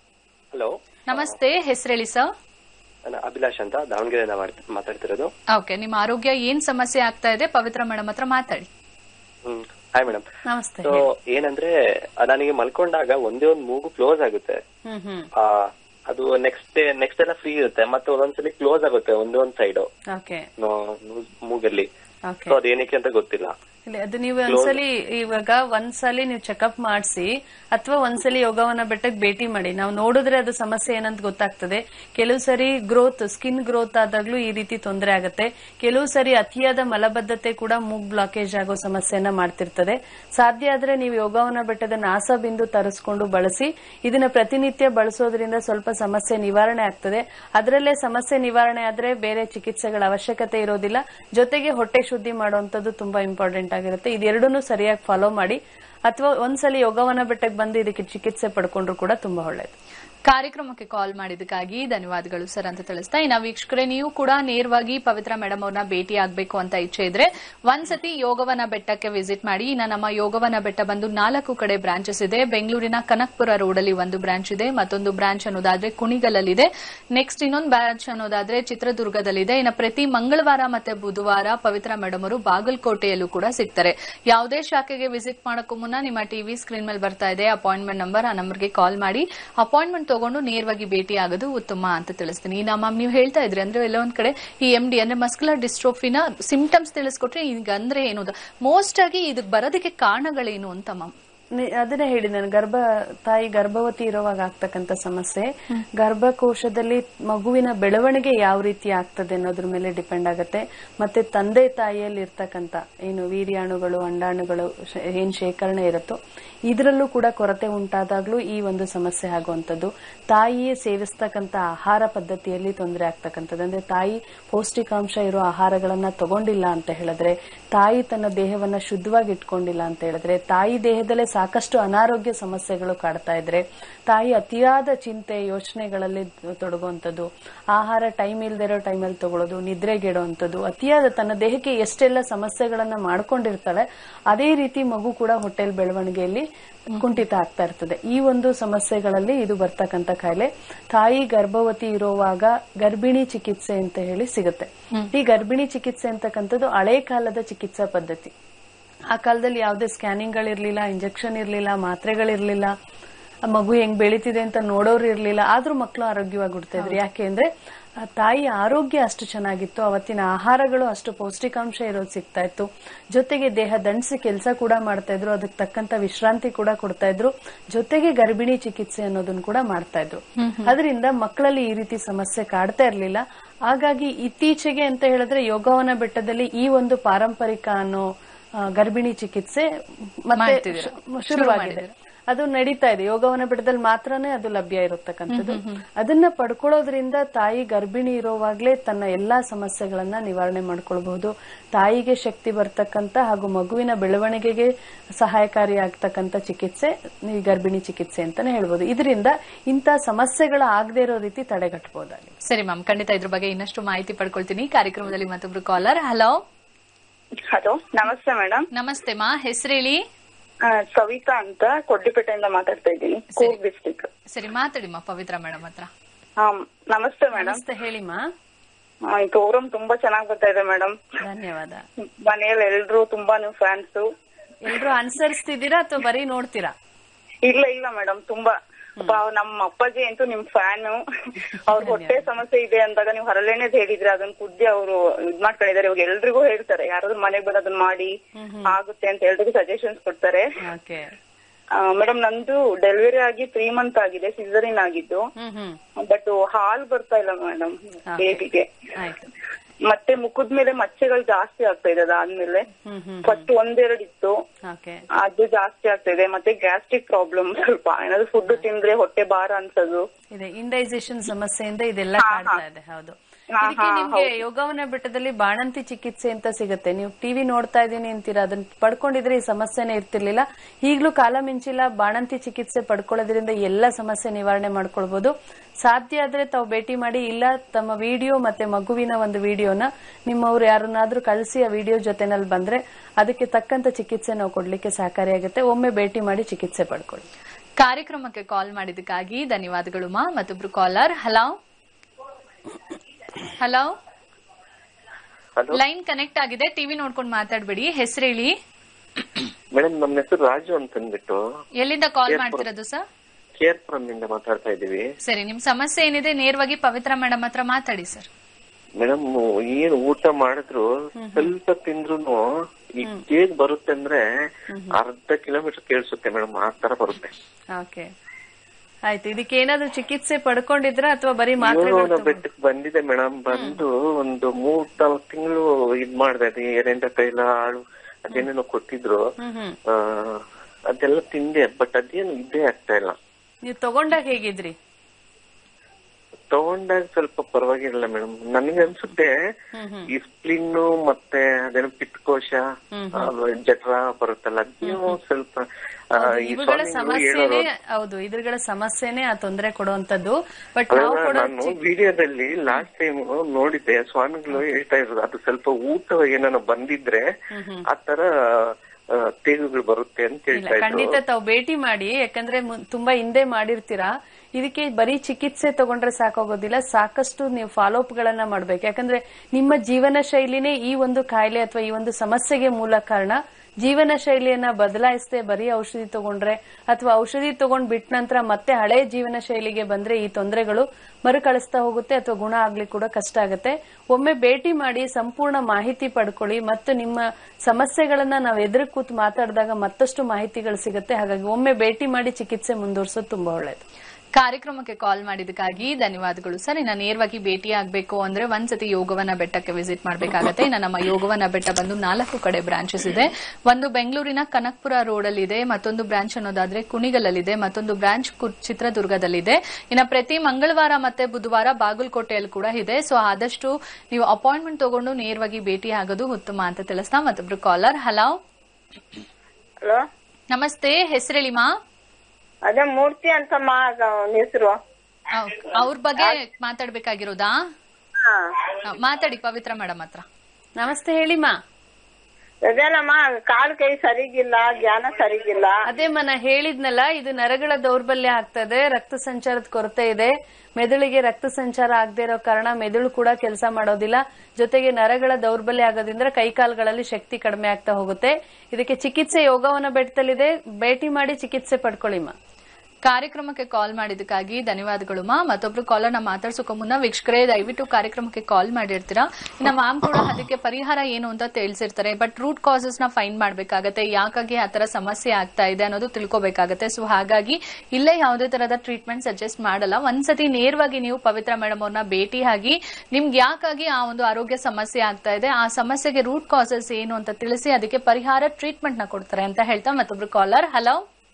S8: ಹಲೋ
S1: ನಮಸ್ತೆ ಹೆಸರೇಳಿ ಸರ್
S8: ನಾನು ಅಭಿಲಾಷ್ ಅಂತ ದಾವಣಗೆರೆಯಿಂದ ಮಾಡ್- ಮಾತಾಡ್ತಿರೋದು
S1: ಓಕೆ ನಿಮ್ಮ ಆರೋಗ್ಯ ಏನ್ ಸಮಸ್ಯೆ ಆಗ್ತಾ ಇದೆ ಪವಿತ್ರ ಮೇಡಮ್ ಹತ್ರ ಮಾತಾಡಿ
S8: ಹ್ಮ್ ಹಾಯ್ ಮೇಡಮ್
S2: ನಮಸ್ತೆ
S8: ಸೊ ಏನಂದ್ರೆ ಆ, ನನಗೆ ಮಲ್ಕೊಂಡಾಗ ಒಂದೇ ಒಂದು ಮೂಗು ಕ್ಲೋಸ್ ಆಗುತ್ತೆ
S2: ಹ್ಮ್ ಹ್ಮ್
S8: ಆ, ಅದು ನೆಕ್ಸ್ಟ್ ಡೇ ನೆಕ್ಸ್ಟ್ ಎಲ್ಲ ಫ್ರೀ ಇರುತ್ತೆ ಮತ್ತೆ ಒಂದೊಂದ್ಸಲಿ ಕ್ಲೋಸ್ ಆಗುತ್ತೆ ಒಂದೇ ಒಂದ್ ಸೈಡ್
S2: ಓಕೆ
S8: ಮೂಗಲ್ಲಿ
S2: ಓಕೆ
S8: ಸೊ ಅದೇನಕ್ಕೆ ಅಂತ ಗೊತ್ತಿಲ್ಲ
S2: ಇಲ್ಲ ಅದು ನೀವು ಒಂದ್ಸಲಿ ಇವಾಗ ಒಂದ್ಸಲಿ ನೀವು ಚೆಕಪ್ ಮಾಡಿಸಿ ಅಥವಾ ಒಂದ್ಸಲಿ ಯೋಗವನ್ನ ಬೆಟ್ಟಕ್ಕೆ ಭೇಟಿ ಮಾಡಿ ನಾವು ನೋಡಿದ್ರೆ ಅದು ಸಮಸ್ಯೆ ಏನಂತ ಗೊತ್ತಾಗ್ತದೆ ಕೆಲವು ಸರಿ ಗ್ರೋತ್ ಸ್ಕಿನ್ ಗ್ರೋತ್ ಆದಾಗ್ಲೂ ಈ ರೀತಿ ತೊಂದರೆ ಆಗುತ್ತೆ ಕೆಲವು ಸರಿ ಅತಿಯಾದ ಮಲಬದ್ಧತೆ ಕೂಡ ಮೂಗ್ ಬ್ಲಾಕೇಜ್ ಆಗೋ ಸಮಸ್ಯೆಯನ್ನ ಮಾಡ್ತಿರ್ತದೆ ಸಾಧ್ಯ ಆದ್ರೆ ನೀವು ಯೋಗವನ ಬೆಟ್ಟದ ನಾಸ ಬಿಂದು ತರಿಸ್ಕೊಂಡು ಬಳಸಿ ಇದನ್ನ ಪ್ರತಿನಿತ್ಯ ಬಳಸೋದ್ರಿಂದ ಸ್ವಲ್ಪ ಸಮಸ್ಯೆ ನಿವಾರಣೆ ಆಗ್ತದೆ ಅದರಲ್ಲೇ ಸಮಸ್ಯೆ ನಿವಾರಣೆ ಆದ್ರೆ ಬೇರೆ ಚಿಕಿತ್ಸೆಗಳ ಅವಶ್ಯಕತೆ ಇರೋದಿಲ್ಲ ಜೊತೆಗೆ ಹೊಟ್ಟೆ ಶುದ್ಧಿ ಮಾಡುವಂತದ್ದು ತುಂಬಾ ಇಂಪಾರ್ಟೆಂಟ್ ಆಗಿರುತ್ತೆ ಇದೆರಡನ್ನೂ ಸರಿಯಾಗಿ ಫಾಲೋ ಮಾಡಿ ಅಥವಾ ಒಂದ್ಸಲಿ ಯೋಗವನ ಬೆಟ್ಟಕ್ಕೆ ಬಂದು ಇದಕ್ಕೆ ಚಿಕಿತ್ಸೆ ಪಡ್ಕೊಂಡ್ರು ಕೂಡ ತುಂಬಾ ಒಳ್ಳೇದು
S1: ಕಾರ್ಯಕ್ರಮಕ್ಕೆ ಕಾಲ್ ಮಾಡಿದಕ್ಕಾಗಿ ಧನ್ಯವಾದಗಳು ಸರ್ ಅಂತ ತಿಳಿಸ್ತಾ ಇನ್ನ ವೀಕ್ಷಕರೇ ನೀವು ಕೂಡ ನೇರವಾಗಿ ಪವಿತ್ರ ಮೇಡಮ್ ಅವ್ರನ್ನ ಭೇಟಿ ಆಗ್ಬೇಕು ಅಂತ ಇಚ್ಛೆ ಇದ್ರೆ ಒಂದ್ಸತಿ ಯೋಗವನ ಬೆಟ್ಟಕ್ಕೆ ವಿಸಿಟ್ ಮಾಡಿ ಇನ್ನ ನಮ್ಮ ಯೋಗವನ ಬೆಟ್ಟ ಬಂದು ನಾಲ್ಕು ಕಡೆ ಬ್ರಾಂಚಸ್ ಇದೆ ಬೆಂಗಳೂರಿನ ಕನಕ್ಪುರ ರೋಡ್ ಅಲ್ಲಿ ಒಂದು ಬ್ರಾಂಚ್ ಇದೆ ಮತ್ತೊಂದು ಬ್ರಾಂಚ್ ಅನ್ನೋದಾದ್ರೆ ಕುಣಿಗಲಲ್ಲಿದೆ ನೆಕ್ಸ್ಟ್ ಇನ್ನೊಂದು ಬ್ರಾಂಚ್ ಅನ್ನೋದಾದ್ರೆ ಚಿತ್ರದುರ್ಗದಲ್ಲಿದೆ ಇನ್ನು ಪ್ರತಿ ಮಂಗಳವಾರ ಮತ್ತೆ ಬುಧವಾರ ಪವಿತ್ರ ಮೇಡಮ್ ಅವರು ಬಾಗಲಕೋಟೆಯಲ್ಲೂ ಕೂಡ ಸಿಗ್ತಾರೆ ಯಾವುದೇ ಶಾಖೆಗೆ ವಿಸಿಟ್ ಮಾಡೋಕ್ಕೂ ಮುನ್ನ ನಿಮ್ಮ ಟಿವಿ ಸ್ಕ್ರೀನ್ ಮೇಲೆ ಬರ್ತಾ ಇದೆ ಅಪಾಯಿಂಟ್ಮೆಂಟ್ ನಂಬರ್ ಆ ನಂಬರ್ಗೆ ಕಾಲ್ ಮಾಡಿ ಅಪಾಯಿಂಟ್ಮೆಂಟ್ ತಗೊಂಡು ನೇರವಾಗಿ ಭೇಟಿ ಆಗೋದು ಉತ್ತಮ ಅಂತ ತಿಳಿಸ್ತೀನಿ ಈಗ ಮ್ಯಾಮ್ ನೀವು ಹೇಳ್ತಾ ಇದ್ರಿ ಅಂದ್ರೆ ಎಲ್ಲ ಒಂದ್ ಕಡೆ ಈ ಎಂ ಡಿ ಅಂದ್ರೆ ಮಸ್ಕುಲರ್ ಡಿಸ್ಟ್ರೋಫಿನ ಸಿಂಪ್ಟಮ್ಸ್ ತಿಳಿಸ್ಕೊಟ್ರೆ ಈಗ ಅಂದ್ರೆ ಏನು ಮೋಸ್ಟ್ ಆಗಿ ಇದಕ್ಕೆ ಬರೋದಕ್ಕೆ ಕಾರಣಗಳೇನು ಅಂತ ಮ್ಯಾಮ್
S2: ನಿ- ಅದನ್ನೇ ಹೇಳಿ ನಾನು ಗರ್ಭ ತಾಯಿ ಗರ್ಭವತಿ ಇರುವಾಗ ಆಗ್ತಕ್ಕಂತ ಸಮಸ್ಯೆ ಗರ್ಭಕೋಶದಲ್ಲಿ ಮಗುವಿನ ಬೆಳವಣಿಗೆ ಯಾವ ರೀತಿ ಆಗ್ತದೆ ಅನ್ನೋದ್ರ ಮೇಲೆ ಡಿಪೆಂಡ್ ಆಗುತ್ತೆ ಮತ್ತೆ ತಂದೆ ತಾಯಿಯಲ್ಲಿ ಇರ್ತಕ್ಕಂತ ಏನು ವೀರ್ಯಾಣುಗಳು ಅಂಡಾಣುಗಳು ಶ- ಏನ್ ಶೇಖರಣೆ ಇರುತ್ತೋ ಇದರಲ್ಲೂ ಕೂಡ ಕೊರತೆ ಉಂಟಾದಾಗ್ಲೂ ಈ ಒಂದು ಸಮಸ್ಯೆ ಆಗುವಂತದ್ದು ತಾಯಿಯೇ ಸೇವಿಸ್ತಕ್ಕಂತ ಆಹಾರ ಪದ್ಧತಿಯಲ್ಲಿ ತೊಂದರೆ ಆಗ್ತಕ್ಕಂಥದ್ದು ಅಂದ್ರೆ ತಾಯಿ ಪೌಷ್ಟಿಕಾಂಶ ಇರೋ ಆಹಾರಗಳನ್ನ ತಗೊಂಡಿಲ್ಲ ಅಂತ ಹೇಳಿದ್ರೆ ತಾಯಿ ತನ್ನ ದೇಹವನ್ನ ಶುದ್ಧವಾಗಿ ಇಟ್ಕೊಂಡಿಲ್ಲ ಅಂತ ಹೇಳಿದ್ರೆ ತಾಯಿ ದೇಹದಲ್ಲೇ ಸಾಕಷ್ಟು ಅನಾರೋಗ್ಯ ಸಮಸ್ಯೆಗಳು ಕಾಡ್ತಾ ಇದ್ರೆ ತಾಯಿ ಅತಿಯಾದ ಚಿಂತೆ ಯೋಚನೆಗಳಲ್ಲಿ ತೊಡಗುವಂಥದ್ದು ಆಹಾರ ಟೈಮ್ ಇಲ್ದೇ ಇರೋ ಟೈಮಲ್ಲಿ ತಗೊಳ್ಳೋದು ನಿದ್ರೆಗೆಡುವಂಥದ್ದು ಅತಿಯಾದ ತನ್ನ ದೇಹಕ್ಕೆ ಎಷ್ಟೆಲ್ಲ ಸಮಸ್ಯೆಗಳನ್ನ ಮಾಡ್ಕೊಂಡಿರ್ತಾಳೆ ಅದೇ ರೀತಿ ಮಗು ಕೂಡ ಹೊಟ್ಟೆಲ್ ಬೆಳವಣಿಗೆಯಲ್ಲಿ ಕುಂಠಿತ ಆಗ್ತಾ ಇರ್ತದೆ ಈ ಒಂದು ಸಮಸ್ಯೆಗಳಲ್ಲಿ ಇದು ಬರ್ತಕ್ಕಂತ ಕಾಯಿಲೆ ತಾಯಿ ಗರ್ಭವತಿ ಇರುವಾಗ ಗರ್ಭಿಣಿ ಚಿಕಿತ್ಸೆ ಅಂತ ಹೇಳಿ ಸಿಗುತ್ತೆ ಈ ಗರ್ಭಿಣಿ ಚಿಕಿತ್ಸೆ ಅಂತಕ್ಕಂಥದ್ದು ಹಳೆ ಕಾಲದ ಚಿಕಿತ್ಸಾ ಪದ್ಧತಿ ಆ ಕಾಲದಲ್ಲಿ ಯಾವುದೇ ಸ್ಕ್ಯಾನಿಂಗ್ ಗಳಿರ್ಲಿಲ್ಲ ಇಂಜೆಕ್ಷನ್ ಇರ್ಲಿಲ್ಲ ಮಾತ್ರೆಗಳಿರ್ಲಿಲ್ಲ ಆ ಮಗು ಹೆಂಗ್ ಬೆಳೀತಿದೆ ಅಂತ ನೋಡೋರು ಇರ್ಲಿಲ್ಲ ಆದ್ರೂ ಮಕ್ಕಳು ಆರೋಗ್ಯವಾಗಿ ಹುಡ್ತಾ ಇದ್ರು ಯಾಕೆ ಅಂದ್ರೆ ಆ ತಾಯಿ ಆರೋಗ್ಯ ಅಷ್ಟು ಚೆನ್ನಾಗಿತ್ತು ಅವತ್ತಿನ ಆಹಾರಗಳು ಅಷ್ಟು ಪೌಷ್ಟಿಕಾಂಶ ಇರೋದು ಸಿಗ್ತಾ ಇತ್ತು ಜೊತೆಗೆ ದೇಹ ದಂಡಿಸಿ ಕೆಲಸ ಕೂಡ ಮಾಡ್ತಾ ಇದ್ರು ಅದಕ್ಕೆ ತಕ್ಕಂತ ವಿಶ್ರಾಂತಿ ಕೂಡ ಕೊಡ್ತಾ ಇದ್ರು ಜೊತೆಗೆ ಗರ್ಭಿಣಿ ಚಿಕಿತ್ಸೆ ಅನ್ನೋದನ್ನ ಕೂಡ ಮಾಡ್ತಾ ಇದ್ರು ಅದರಿಂದ ಮಕ್ಕಳಲ್ಲಿ ಈ ರೀತಿ ಸಮಸ್ಯೆ ಕಾಡ್ತಾ ಇರ್ಲಿಲ್ಲ ಹಾಗಾಗಿ ಇತ್ತೀಚೆಗೆ ಅಂತ ಹೇಳಿದ್ರೆ ಯೋಗವನ ಬೆಟ್ಟದಲ್ಲಿ ಈ ಒಂದು ಪಾರಂಪರಿಕ ಅನ್ನೋ ಆ, ಗರ್ಭಿಣಿ ಚಿಕಿತ್ಸೆ ಮತ್ತೆ
S1: ಮಾಡ್ತಿದ್ದೀರಾ?
S2: ಶು- ಶುರುವಾಗಿದೆ ಅದು ನಡೀತಾ ಇದೆ ಯೋಗವನ ಬೆಟ್ಟದಲ್ಲಿ ಮಾತ್ರನೇ ಅದು ಲಭ್ಯ ಇರತಕ್ಕಂಥದ್ದು ಅದನ್ನ ಪಡ್ಕೊಳ್ಳೋದ್ರಿಂದ ತಾಯಿ ಗರ್ಭಿಣಿ ಇರೋವಾಗ್ಲೇ ತನ್ನ ಎಲ್ಲಾ ಸಮಸ್ಯೆಗಳನ್ನ ನಿವಾರಣೆ ಮಾಡ್ಕೊಳ್ಬಹುದು ತಾಯಿಗೆ ಶಕ್ತಿ ಬರ್ತಕ್ಕಂತ ಹಾಗೂ ಮಗುವಿನ ಬೆಳವಣಿಗೆಗೆ ಸಹಾಯಕಾರಿ ಆಗ್ತಕ್ಕಂತ ಚಿಕಿತ್ಸೆ ಈ ಗರ್ಭಿಣಿ ಚಿಕಿತ್ಸೆ ಅಂತಾನೆ ಹೇಳ್ಬೋದು ಇದರಿಂದ ಇಂಥ ಸಮಸ್ಯೆಗಳ ಆಗದೆ ಇರೋ ರೀತಿ ತಡೆಗಟ್ಟಬಹುದಾಗಿದೆ
S1: ಸರಿ ಮ್ಯಾಮ್ ಖಂಡಿತ ಇದ್ರ ಬಗ್ಗೆ ಇನ್ನಷ್ಟು ಮಾಹಿತಿ ಪಡ್ಕೊಳ್ತೀನಿ ಕಾರ್ಯಕ್ರಮದಲ್ಲಿ ಮತ್ತೊಬ್ರು ಕಾಲರ್ ಹಲೋ
S6: ಹಲೋ ನಮಸ್ತೆ ಮೇಡಮ್
S1: ನಮಸ್ತೆ ಮಾ ಹೆಸರೇಳಿ
S6: ಸವಿತಾ ಅಂತ ಕೊಡ್ಲಿಪೇಟೆಯಿಂದ ಮಾತಾಡ್ತಾ ಇದ್ದೀನಿ ಕೂರ್ಗ್ ಡಿಸ್ಟಿಕ್
S1: ಸರಿ ಮಾತಾಡಿ ಮಾ ಪವಿತ್ರ ಮೇಡಮ್ ಹತ್ರ
S6: ನಮಸ್ತೆ ಮೇಡಮ್
S2: ನಮಸ್ತೆ ಹೇಳಿಮಾ
S6: ಈ ಪ್ರೋಗ್ರಾಮ್ ತುಂಬಾ ಚೆನ್ನಾಗ್ ಬರ್ತಾ ಇದೆ ಮೇಡಮ್
S2: ಧನ್ಯವಾದ
S6: ಮನೆಯಲ್ಲಿ ಎಲ್ರು ತುಂಬಾ ನೀವು ಫ್ಯಾನ್ಸ್
S2: ಎಲ್ರು ಅನುಸರಿಸ್ತಿದ್ದೀರಾ ಅಥವಾ ಬರೀ ನೋಡ್ತೀರಾ
S6: ಇಲ್ಲ ಇಲ್ಲ ಮೇಡಮ್ ತುಂಬಾ ಪಾಪ ನಮ್ಮ ಅಪ್ಪಾಜಿ ಅಂತೂ ನಿಮ್ ಫ್ಯಾನ್ ಅವ್ರ ಹೊಟ್ಟೆ ಸಮಸ್ಯೆ ಇದೆ ಅಂದಾಗ ನೀವು ಹರಳೆಣ್ಣೆದ್ ಹೇಳಿದ್ರೆ ಅದನ್ನ ಕುದ್ದಿ ಅವರು ಇದ್ ಮಾಡ್ಕೊಂಡಿದ್ದಾರೆ ಇವಾಗ ಎಲ್ರಿಗೂ ಹೇಳ್ತಾರೆ ಯಾರಾದ್ರೂ ಮನೆಗ್ ಬಂದು ಅದನ್ನ ಮಾಡಿ ಆಗುತ್ತೆ ಅಂತ ಎಲ್ರಿಗೂ ಸಜೆಷನ್ಸ್ ಕೊಡ್ತಾರೆ
S2: ಓಕೆ
S6: ಮೇಡಮ್ ನಂದು ಡೆಲಿವರಿ ಆಗಿ ತ್ರೀ ಮಂತ್ ಆಗಿದೆ ಸಿಸರಿನ್ ಆಗಿದ್ದು
S2: ಹ್ಮ್ ಹ್ಮ್
S6: ಬಟ್ ಹಾಲ್ ಬರ್ತಾ ಇಲ್ಲ ಮೇಡಮ್ ಬೇಬಿಗೆ
S2: ಆಯ್ತು
S6: ಮತ್ತೆ ಮುಖದ ಮೇಲೆ ಮಚ್ಚೆಗಳು ಜಾಸ್ತಿ ಆಗ್ತಾ ಇದೆ ಅದಾದ್ಮೇಲೆ
S2: ಹ್ಮ್ ಹ್ಮ್
S6: ಫಸ್ಟ್ ಒಂದೆರಡು ಇತ್ತು
S2: ಓಕೆ
S6: ಅದು ಜಾಸ್ತಿ ಆಗ್ತಾ ಇದೆ ಮತ್ತೆ ಗ್ಯಾಸ್ಟ್ರಿಕ್ ಪ್ರಾಬ್ಲಮ್ ಸ್ವಲ್ಪ ಏನಾದ್ರು ಫುಡ್ ತಿಂದ್ರೆ ಹೊಟ್ಟೆ ಭಾರ ಅನ್ಸೋದು
S2: ಇದೆ ಇಂಡೈಜೆಷನ್ ಸಮಸ್ಯೆಯಿಂದ ಇದೆಲ್ಲ ಕಾಡ್ತಾ ಇದೆ ಹೌದು
S6: ಹಾ,
S2: ಇದಕ್ಕೆ
S6: ಹಾ,
S2: ನಿಮ್ಗೆ ಯೋಗವನ ಬೆಟ್ಟದಲ್ಲಿ ಬಾಣಂತಿ ಚಿಕಿತ್ಸೆ ಅಂತ ಸಿಗುತ್ತೆ ನೀವು ಟಿವಿ ನೋಡ್ತಾ ಇದೀನಿ ಅಂತೀರಾ ಅದನ್ನ ಪಡ್ಕೊಂಡಿದ್ರೆ ಈ ಸಮಸ್ಯೆನೇ ಇರ್ತಿರ್ಲಿಲ್ಲ ಈಗ್ಲೂ ಕಾಲ ಮಿಂಚಿಲ್ಲ ಬಾಣಂತಿ ಚಿಕಿತ್ಸೆ ಪಡ್ಕೊಳ್ಳೋದ್ರಿಂದ ಎಲ್ಲ ಸಮಸ್ಯೆ ನಿವಾರಣೆ ಮಾಡ್ಕೊಳ್ಬಹುದು ಸಾಧ್ಯ ಆದ್ರೆ ತಾವು ಭೇಟಿ ಮಾಡಿ ಇಲ್ಲ ತಮ್ಮ ವಿಡಿಯೋ ಮತ್ತೆ ಮಗುವಿನ ಒಂದು ವಿಡಿಯೋನ ನಿಮ್ಮವ್ರು ಯಾರನ್ನಾದ್ರೂ ಕಳಿಸಿ ಆ ವಿಡಿಯೋ ಜೊತೆನಲ್ಲಿ ಬಂದ್ರೆ ಅದಕ್ಕೆ ತಕ್ಕಂತ ಚಿಕಿತ್ಸೆ ನಾವು ಕೊಡ್ಲಿಕ್ಕೆ ಸಹಕಾರಿಯಾಗುತ್ತೆ ಒಮ್ಮೆ ಭೇಟಿ ಮಾಡಿ ಚಿಕಿತ್ಸೆ ಪಡ್ಕೊಳ್ಳಿ
S1: ಕಾರ್ಯಕ್ರಮಕ್ಕೆ ಕಾಲ್ ಮಾಡಿದ್ದಕ್ಕಾಗಿ ಧನ್ಯವಾದಗಳು ಮಾ ಮತ್ತೊಬ್ರು caller hello hello
S8: hello
S1: line connect ಆಗಿದೆ ಟಿವಿ ನೋಡ್ಕೊಂಡು ಮಾತಾಡ್ಬೇಡಿ ಹೆಸರು ಹೇಳಿ
S8: ಮೇಡಮ್ ನಮ್ಮ ಹೆಸರು ರಾಜು ಅಂತ ಅಂದ್ಬಿಟ್ಟು
S1: ಎಲ್ಲಿಂದ ಕಾಲ್ ಮಾಡ್ತಿರೋದು ಸರ್
S8: ಕೇರ್ ಫ್ರಮ್ ಇಂದ ಮಾತಾಡ್ತಾ ಇದ್ದೀವಿ
S1: ಸರಿ ನಿಮ್ ಸಮಸ್ಯೆ ಏನಿದೆ ನೇರವಾಗಿ ಪವಿತ್ರ ಮೇಡಮ್ ಹತ್ರ ಮಾತಾಡಿ ಸರ್
S8: ಮೇಡಮ್ ಏನ್ ಊಟ ಮಾಡಿದ್ರು ಸ್ವಲ್ಪ ತಿಂದ್ರು ಈ ಹೇಗ್ ಬರುತ್ತೆ ಅಂದ್ರೆ ಅರ್ಧ ಕಿಲೋಮೀಟರ್ ಕೇಳಿಸುತ್ತೆ ಮೇಡಮ್ ಆ ತರ ಬರುತ್ತೆ
S2: ಓಕೆ ಆಯ್ತು ಇದಕ್ಕೆ ಏನಾದ್ರೂ ಚಿಕಿತ್ಸೆ ಪಡ್ಕೊಂಡಿದ್ರ ಅಥವಾ ಬರೀ ಮಾತ್ರೆ
S8: ಯೋಗವನ ಬೆಟ್ಟಕ್ಕೆ ಬಂದಿದೆ ಮೇಡಮ್ ಬಂದು ಒಂದು ಮೂರ್ ನಾಲ್ಕು ತಿಂಗಳು ಇದ್ ಮಾಡ್ದೆ ಅದು ಎರೆಂಡ ತೈಲ ಆಳು ಅದೇನೇನೋ ಕೊಟ್ಟಿದ್ರು
S2: ಹ್ಮ್ ಹ್ಮ್
S8: ಆ, ಅದೆಲ್ಲ ತಿಂದೆ ಬಟ್ ಅದೇನು ಇದೇ ಆಗ್ತಾ ಇಲ್ಲ
S2: ನೀವು ತಗೊಂಡಾಗ ಹೇಗಿದ್ರಿ
S8: ತಗೊಂಡಾಗ ಸ್ವಲ್ಪ ಪರವಾಗಿಲ್ಲ ಮೇಡಮ್ ನನಗೆ ಅನ್ಸುತ್ತೆ ಈ ಸ್ಪ್ಲಿನ್ ಮತ್ತೆ ಅದೇನೋ ಪಿತ್ತಕೋಶ ಆ, ಜಠರ ಬರುತ್ತಲ್ಲ ಅದೇನೋ ಸ್ವಲ್ಪ ಆ, ಈ
S2: ಇವುಗಳ
S8: ಸ್ವಾಮಿಗಳು
S2: ಸಮಸ್ಯೆನೇ
S8: ಹೇಳೋರು
S2: ಹೌದು ಇದ್ರಗಳ ಸಮಸ್ಯೆನೇ ಆ ತೊಂದರೆ ಕೊಡುವಂತದ್ದು ಬಟ್ ನಾವು
S8: ಅಲ್ಲ,
S2: ಕೊಡೋ
S8: ನಾನು ವಿಡಿಯೋದಲ್ಲಿ ಲಾಸ್ಟ್ ಟೈಮ್ ನೋಡಿದ್ದೆ ಸ್ವಾಮಿಗಳು ಹೇಳ್ತಾ ಇರೋದು ಅದು ಸ್ವಲ್ಪ ಊಟ ಏನಾನ ಬಂದಿದ್ರೆ ಆ ತರ ಆ, ತೇಗುಗಳು ಬರುತ್ತೆ ಅಂತ
S2: ಇಲ್ಲ
S8: ಹೇಳ್ತಾ
S2: ಖಂಡಿತ
S8: ಇದ್ರು
S2: ತಾವು ಭೇಟಿ ಮಾಡಿ ಯಾಕಂದ್ರೆ ಮು- ತುಂಬಾ ಹಿಂದೆ ಮಾಡಿರ್ತೀರಾ ಇದಕ್ಕೆ ಬರೀ ಚಿಕಿತ್ಸೆ ತಗೊಂಡ್ರೆ ಸಾಕಾಗೋದಿಲ್ಲ ಸಾಕಷ್ಟು ನೀವು ಫಾಲೋ ಅಪ್ ಗಳನ್ನ ಮಾಡ್ಬೇಕು ಯಾಕಂದ್ರೆ ನಿಮ್ಮ ಜೀವನ ಶೈಲಿನೇ ಈ ಒಂದು ಕಾಯಿಲೆ ಅಥವಾ ಈ ಒಂದು ಸಮಸ್ಯೆಗೆ ಮೂಲ ಕಾರಣ ಜೀವನ ಶೈಲಿಯನ್ನ ಬದಲಾಯಿಸದೆ ಬರೀ ಔಷಧಿ ತಗೊಂಡ್ರೆ ಅಥವಾ ಔಷಧಿ ತಗೊಂಡ್ ಬಿಟ್ಟ ನಂತರ ಮತ್ತೆ ಹಳೆ ಜೀವನ ಶೈಲಿಗೆ ಬಂದ್ರೆ ಈ ತೊಂದರೆಗಳು ಮರುಕಳಿಸ್ತಾ ಹೋಗುತ್ತೆ ಅಥವಾ ಗುಣ ಆಗ್ಲಿಕ್ಕೆ ಕೂಡ ಕಷ್ಟ ಆಗುತ್ತೆ ಒಮ್ಮೆ ಭೇಟಿ ಮಾಡಿ ಸಂಪೂರ್ಣ ಮಾಹಿತಿ ಪಡ್ಕೊಳ್ಳಿ ಮತ್ತು ನಿಮ್ಮ ಸಮಸ್ಯೆಗಳನ್ನ ನಾವು ಎದುರು ಕೂತು ಮಾತಾಡಿದಾಗ ಮತ್ತಷ್ಟು ಮಾಹಿತಿಗಳು ಸಿಗುತ್ತೆ ಹಾಗಾಗಿ ಒಮ್ಮೆ ಭೇಟಿ ಮಾಡಿ ಚಿಕಿತ್ಸೆ ಮುಂದುವರ್ಸೋದು ತುಂಬಾ ಒಳ್ಳೇದು
S1: ಕಾರ್ಯಕ್ರಮಕ್ಕೆ ಕಾಲ್ ಮಾಡಿದ್ದಕ್ಕಾಗಿ ಧನ್ಯವಾದಗಳು ಸರ್ ಇನ್ನ ನೇರವಾಗಿ ಭೇಟಿ ಆಗ್ಬೇಕು ಅಂದ್ರೆ ಒಂದ್ಸತಿ ಯೋಗವನ ಬೆಟ್ಟಕ್ಕೆ ವಿಸಿಟ್ ಮಾಡಬೇಕಾಗತ್ತೆ ಇನ್ನ ನಮ್ಮ ಯೋಗವನ ಬೆಟ್ಟ ಬಂದು ನಾಲ್ಕು ಕಡೆ ಬ್ರಾಂಚಸ್ ಇದೆ ಒಂದು ಬೆಂಗಳೂರಿನ ಕನಕ್ಪುರ ರೋಡ್ ಅಲ್ಲಿ ಇದೆ ಮತ್ತೊಂದು ಬ್ರಾಂಚ್ ಅನ್ನೋದಾದ್ರೆ ಕುಣಿಗಲಲ್ಲಿದೆ ಮತ್ತೊಂದು ಬ್ರಾಂಚ್ ಕು- ಚಿತ್ರದುರ್ಗದಲ್ಲಿದೆ ಇನ್ನ ಪ್ರತಿ ಮಂಗಳವಾರ ಮತ್ತೆ ಬುಧವಾರ ಬಾಗಲಕೋಟೆಯಲ್ಲಿ ಕೂಡ ಇದೆ ಸೊ ಆದಷ್ಟು ನೀವು ಅಪಾಯಿಂಟ್ಮೆಂಟ್ ತಗೊಂಡು ನೇರವಾಗಿ ಭೇಟಿ ಆಗೋದು ಉತ್ತಮ ಅಂತ ತಿಳಿಸ್ತಾ ಮತ್ತೊಬ್ರು ಕಾಲರ್ ಹಲೋ
S6: ಹಲೋ
S1: ನಮಸ್ತೆ ಹೆಸರೇಳಿಮಾ
S6: ಅದೇ ಮೂರ್ತಿ ಅಂತಮ್ಮ ಹೆಸರು
S1: ಅವ್ರ ಬಗ್ಗೆ ಮಾತಾಡ್ಬೇಕಾಗಿರೋದಾ ಆ, ಮಾತಾಡಿ ಪವಿತ್ರ ಮೇಡಮ್ ಹತ್ರ
S2: ನಮಸ್ತೆ ಹೇಳಿಮಾ
S6: ಅದೇನಮ್ಮ ಕಾಲು ಕೈ ಸರಿಗಿಲ್ಲ ಜ್ಞಾನ ಸರಿಗಿಲ್ಲ
S2: ಅದೇ ಮನ ಹೇಳಿದ್ನಲ್ಲ ಇದು ನರಗಳ ದೌರ್ಬಲ್ಯ ಆಗ್ತದೆ ರಕ್ತ ಸಂಚಾರದ ಕೊರತೆ ಇದೆ ಮೆದುಳಿಗೆ ರಕ್ತ ಸಂಚಾರ ಆಗದೆ ಇರೋ ಕಾರಣ ಮೆದುಳು ಕೂಡ ಕೆಲಸ ಮಾಡೋದಿಲ್ಲ ಜೊತೆಗೆ ನರಗಳ ದೌರ್ಬಲ್ಯ ಆಗೋದ್ರಿಂದ ಕೈಕಾಲುಗಳಲ್ಲಿ ಶಕ್ತಿ ಕಡಿಮೆ ಆಗ್ತಾ ಹೋಗುತ್ತೆ ಇದಕ್ಕೆ ಚಿಕಿತ್ಸೆ ಯೋಗವನ ಬೆಟ್ಟದಲ್ಲಿದೆ ಭೇಟಿ ಮಾಡಿ ಚಿಕಿತ್ಸೆ ಪಡ್ಕೊಳ್ಳಿಮ್ಮ
S1: ಕಾರ್ಯಕ್ರಮಕ್ಕೆ ಕಾಲ್ ಮಾಡಿದ್ದಕ್ಕಾಗಿ ಧನ್ಯವಾದಗಳು ಮಾ ಮತ್ತೊಬ್ರು ಕಾಲರ್ ನ ಮಾತಾಡ್ಸೋಕೆ ಮುನ್ನ ವೀಕ್ಷಕರೇ ದಯವಿಟ್ಟು ಕಾರ್ಯಕ್ರಮಕ್ಕೆ ಕಾಲ್ ಮಾಡಿರ್ತೀರಾ ಇನ್ನ ಮ್ಯಾಮ್ ಕೂಡ ಅದಕ್ಕೆ ಪರಿಹಾರ ಏನು ಅಂತ ತಿಳಿಸಿರ್ತಾರೆ ಬಟ್ ರೂಟ್ ಕಾಸಸ್ ನ ಫೈಂಡ್ ಮಾಡ್ಬೇಕಾಗತ್ತೆ ಯಾಕಾಗಿ ಆ ತರ ಸಮಸ್ಯೆ ಆಗ್ತಾ ಇದೆ ಅನ್ನೋದು ತಿಳ್ಕೊಬೇಕಾಗತ್ತೆ ಸೊ ಹಾಗಾಗಿ ಇಲ್ಲೇ ಯಾವುದೇ ತರಹದ ಟ್ರೀಟ್ಮೆಂಟ್ ಸಜೆಸ್ಟ್ ಮಾಡಲ್ಲ ಒಂದ್ಸತಿ ನೇರವಾಗಿ ನೀವು ಪವಿತ್ರ ಮೇಡಮ್ ಅವ್ರನ್ನ ಭೇಟಿಯಾಗಿ ನಿಮ್ಗೆ ಯಾಕಾಗಿ ಆ ಒಂದು ಆರೋಗ್ಯ ಸಮಸ್ಯೆ ಆಗ್ತಾ ಇದೆ ಆ ಸಮಸ್ಯೆಗೆ ರೂಟ್ ಕಾಸಸ್ ಏನು ಅಂತ ತಿಳಿಸಿ ಅದಕ್ಕೆ ಪರಿಹಾರ ಟ್ರೀಟ್ಮೆಂಟ್ ನ ಕೊಡ್ತಾರೆ ಅಂತ ಹೇಳ್ತಾ ಮತ್ತೊಬ್ರು ಕಾಲರ್ ಹಲೋ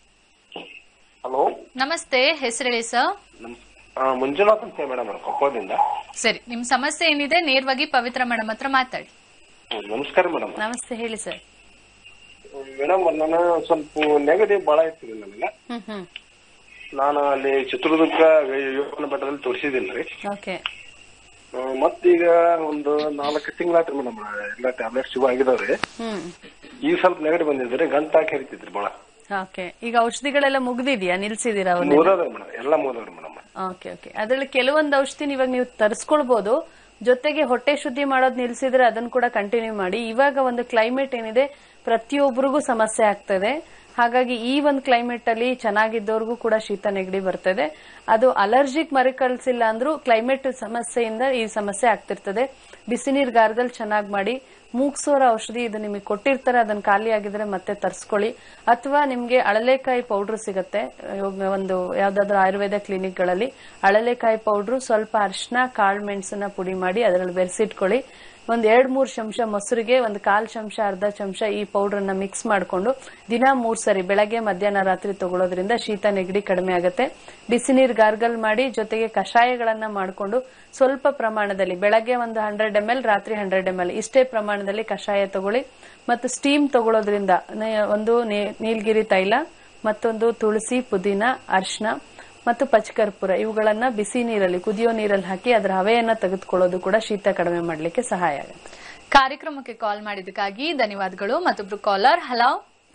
S4: ಹಲೋ
S1: ನಮಸ್ತೆ ಹೆಸರೇಳಿ ಸರ್
S4: ಮಂಜುನಾಥ್ ಅಂತ ಮೇಡಮ್ ಕೊಪ್ಪದಿಂದ
S1: ಸರಿ ನಿಮ್ ಸಮಸ್ಯೆ ಏನಿದೆ ನೇರವಾಗಿ ಪವಿತ್ರ ಮೇಡಮ್ ಹತ್ರ ಮಾತಾಡಿ
S4: ನಮಸ್ಕಾರ ಮೇಡಮ್
S2: ನಮಸ್ತೆ ಹೇಳಿ ಸರ್
S4: ಮೇಡಮ್ ನಾನು ಸ್ವಲ್ಪ ನೆಗಡಿ ಬಹಳ ಇತ್ತು ನನಗೆ
S2: ಹ್ಮ್ ಹ್ಮ್
S4: ನಾನು ಅಲ್ಲಿ ಚಿತ್ರದುರ್ಗ ಯೋಗನ ಬೆಟ್ಟದಲ್ಲಿ ತೋರಿಸಿದ್ದೀನಿ ರೀ
S2: ಓಕೆ
S4: ಆ, ಮತ್ತೀಗ ಒಂದು ನಾಲ್ಕು ತಿಂಗಳಾಯ್ತು ಮೇಡಮ್ ಎಲ್ಲ ಟ್ಯಾಬ್ಲೆಟ್ಸ್ ಇವು ಆಗಿದಾವ್ರಿ
S2: ಹ್ಮ್
S4: ಈಗ ಸ್ವಲ್ಪ ನೆಗಡಿ ಬಂದಿದ್ರಿ ಗಂಟಾಕಿ ಹರಿತಿದ್ರಿ ಬಹಳ
S2: ಓಕೆ ಈಗ ಔಷಧಿಗಳೆಲ್ಲ ಮುಗ್ದಿದ್ಯಾ ನಿಲ್ಸಿದೀರಾ ಅವನ್ನ
S4: ಮುದವ್ರಿ ಮೇಡಮ್ ಎಲ್ಲ ಮುದವ್ರಿ ಮೇಡಮ್
S2: ಓಕೆ ಓಕೆ ಅದ್ರಲ್ಲಿ ಕೆಲವೊಂದು ಔಷಧಿ ಇವಾಗ ನೀವು ತರಿಸ್ಕೊಳ್ಬಹುದು ಜೊತೆಗೆ ಹೊಟ್ಟೆ ಶುದ್ಧಿ ಮಾಡೋದ್ ನಿಲ್ಸಿದ್ರೆ ಅದನ್ನ ಕೂಡ ಕಂಟಿನ್ಯೂ ಮಾಡಿ ಇವಾಗ ಒಂದು ಕ್ಲೈಮೇಟ್ ಏನಿದೆ ಪ್ರತಿಯೊಬ್ಬರಿಗೂ ಸಮಸ್ಯೆ ಆಗ್ತದೆ ಹಾಗಾಗಿ ಈ ಒಂದು ಕ್ಲೈಮೇಟ್ ಅಲ್ಲಿ ಚೆನ್ನಾಗಿದ್ದವ್ರಿಗೂ ಕೂಡ ಶೀತ ನೆಗಡಿ ಬರ್ತದೆ ಅದು ಅಲರ್ಜಿಕ್ ಮರಿಕಳಿಸಿಲ್ಲ ಅಂದ್ರೂ ಕ್ಲೈಮೇಟ್ ಸಮಸ್ಯೆಯಿಂದ ಈ ಸಮಸ್ಯೆ ಆಗ್ತಿರ್ತದೆ ಬಿಸಿ ನೀರ್ ಗಾರದಲ್ಲಿ ಚೆನ್ನಾಗಿ ಮಾಡಿ ಮೂಗ್ಸೋರ ಔಷಧಿ ಇದು ನಿಮಗೆ ಕೊಟ್ಟಿರ್ತಾರೆ ಅದನ್ನ ಖಾಲಿ ಆಗಿದ್ರೆ ಮತ್ತೆ ತರಿಸ್ಕೊಳ್ಳಿ ಅಥವಾ ನಿಮ್ಗೆ ಅಳಲೆಕಾಯಿ ಪೌಡರ್ ಸಿಗತ್ತೆ ಇವಾಗ ಒಂದು ಯಾವ್ದಾದ್ರು ಆಯುರ್ವೇದ ಕ್ಲಿನಿಕ್ಗಳಲ್ಲಿ ಅಳಲೆಕಾಯಿ ಪೌಡರ್ ಸ್ವಲ್ಪ ಅರಿಶಿನ ಕಾಳು ಮೆಣಸನ್ನ ಪುಡಿ ಮಾಡಿ ಅದರಲ್ಲಿ ಬೆರೆಸಿಟ್ಕೊಳ್ಳಿ ಒಂದ್ ಎರಡ್ ಮೂರ್ ಚಮಚ ಮೊಸರಿಗೆ ಒಂದು ಕಾಲ್ ಚಮಚ ಅರ್ಧ ಚಮಚ ಈ ಪೌಡರ್ ಅನ್ನ ಮಿಕ್ಸ್ ಮಾಡ್ಕೊಂಡು ದಿನ ಮೂರ್ ಸರಿ ಬೆಳಗ್ಗೆ ಮಧ್ಯಾಹ್ನ ರಾತ್ರಿ ತಗೊಳ್ಳೋದ್ರಿಂದ ಶೀತ ನೆಗಡಿ ಕಡಿಮೆ ಆಗುತ್ತೆ ಬಿಸಿ ನೀರ್ ಗಾರ್ಗಲ್ ಮಾಡಿ ಜೊತೆಗೆ ಕಷಾಯಗಳನ್ನ ಮಾಡ್ಕೊಂಡು ಸ್ವಲ್ಪ ಪ್ರಮಾಣದಲ್ಲಿ ಬೆಳಗ್ಗೆ ಒಂದು ಹಂಡ್ರೆಡ್ ಎಂ ಎಲ್ ರಾತ್ರಿ ಹಂಡ್ರೆಡ್ ಎಂ ಎಲ್ ಇಷ್ಟೇ ಪ್ರಮಾಣದಲ್ಲಿ ಕಷಾಯ ತಗೊಳ್ಳಿ ಮತ್ತು ಸ್ಟೀಮ್ ತಗೊಳ್ಳೋದ್ರಿಂದ ನೆ- ಒಂದು ನೀ- ನೀಲಗಿರಿ ತೈಲ ಮತ್ತೊಂದು ತುಳಸಿ ಪುದೀನ ಅರಿಶಿನ ಮತ್ತು ಪಚಕರ್ಪೂರ ಇವುಗಳನ್ನ ಬಿಸಿ ನೀರಲ್ಲಿ ಕುದಿಯೋ ನೀರಲ್ಲಿ ಹಾಕಿ ಅದರ ಹವೆಯನ್ನ ತೆಗೆದುಕೊಳ್ಳೋದು ಕೂಡ ಶೀತ ಕಡಿಮೆ ಮಾಡಲಿಕ್ಕೆ ಸಹಾಯ ಆಗುತ್ತೆ
S1: ಕಾರ್ಯಕ್ರಮಕ್ಕೆ ಕಾಲ್ ಮಾಡಿದ್ದಕ್ಕಾಗಿ ಧನ್ಯವಾದಗಳು ಮತ್ತೊಬ್ರು ಕಾಲರ್ ಹಲೋ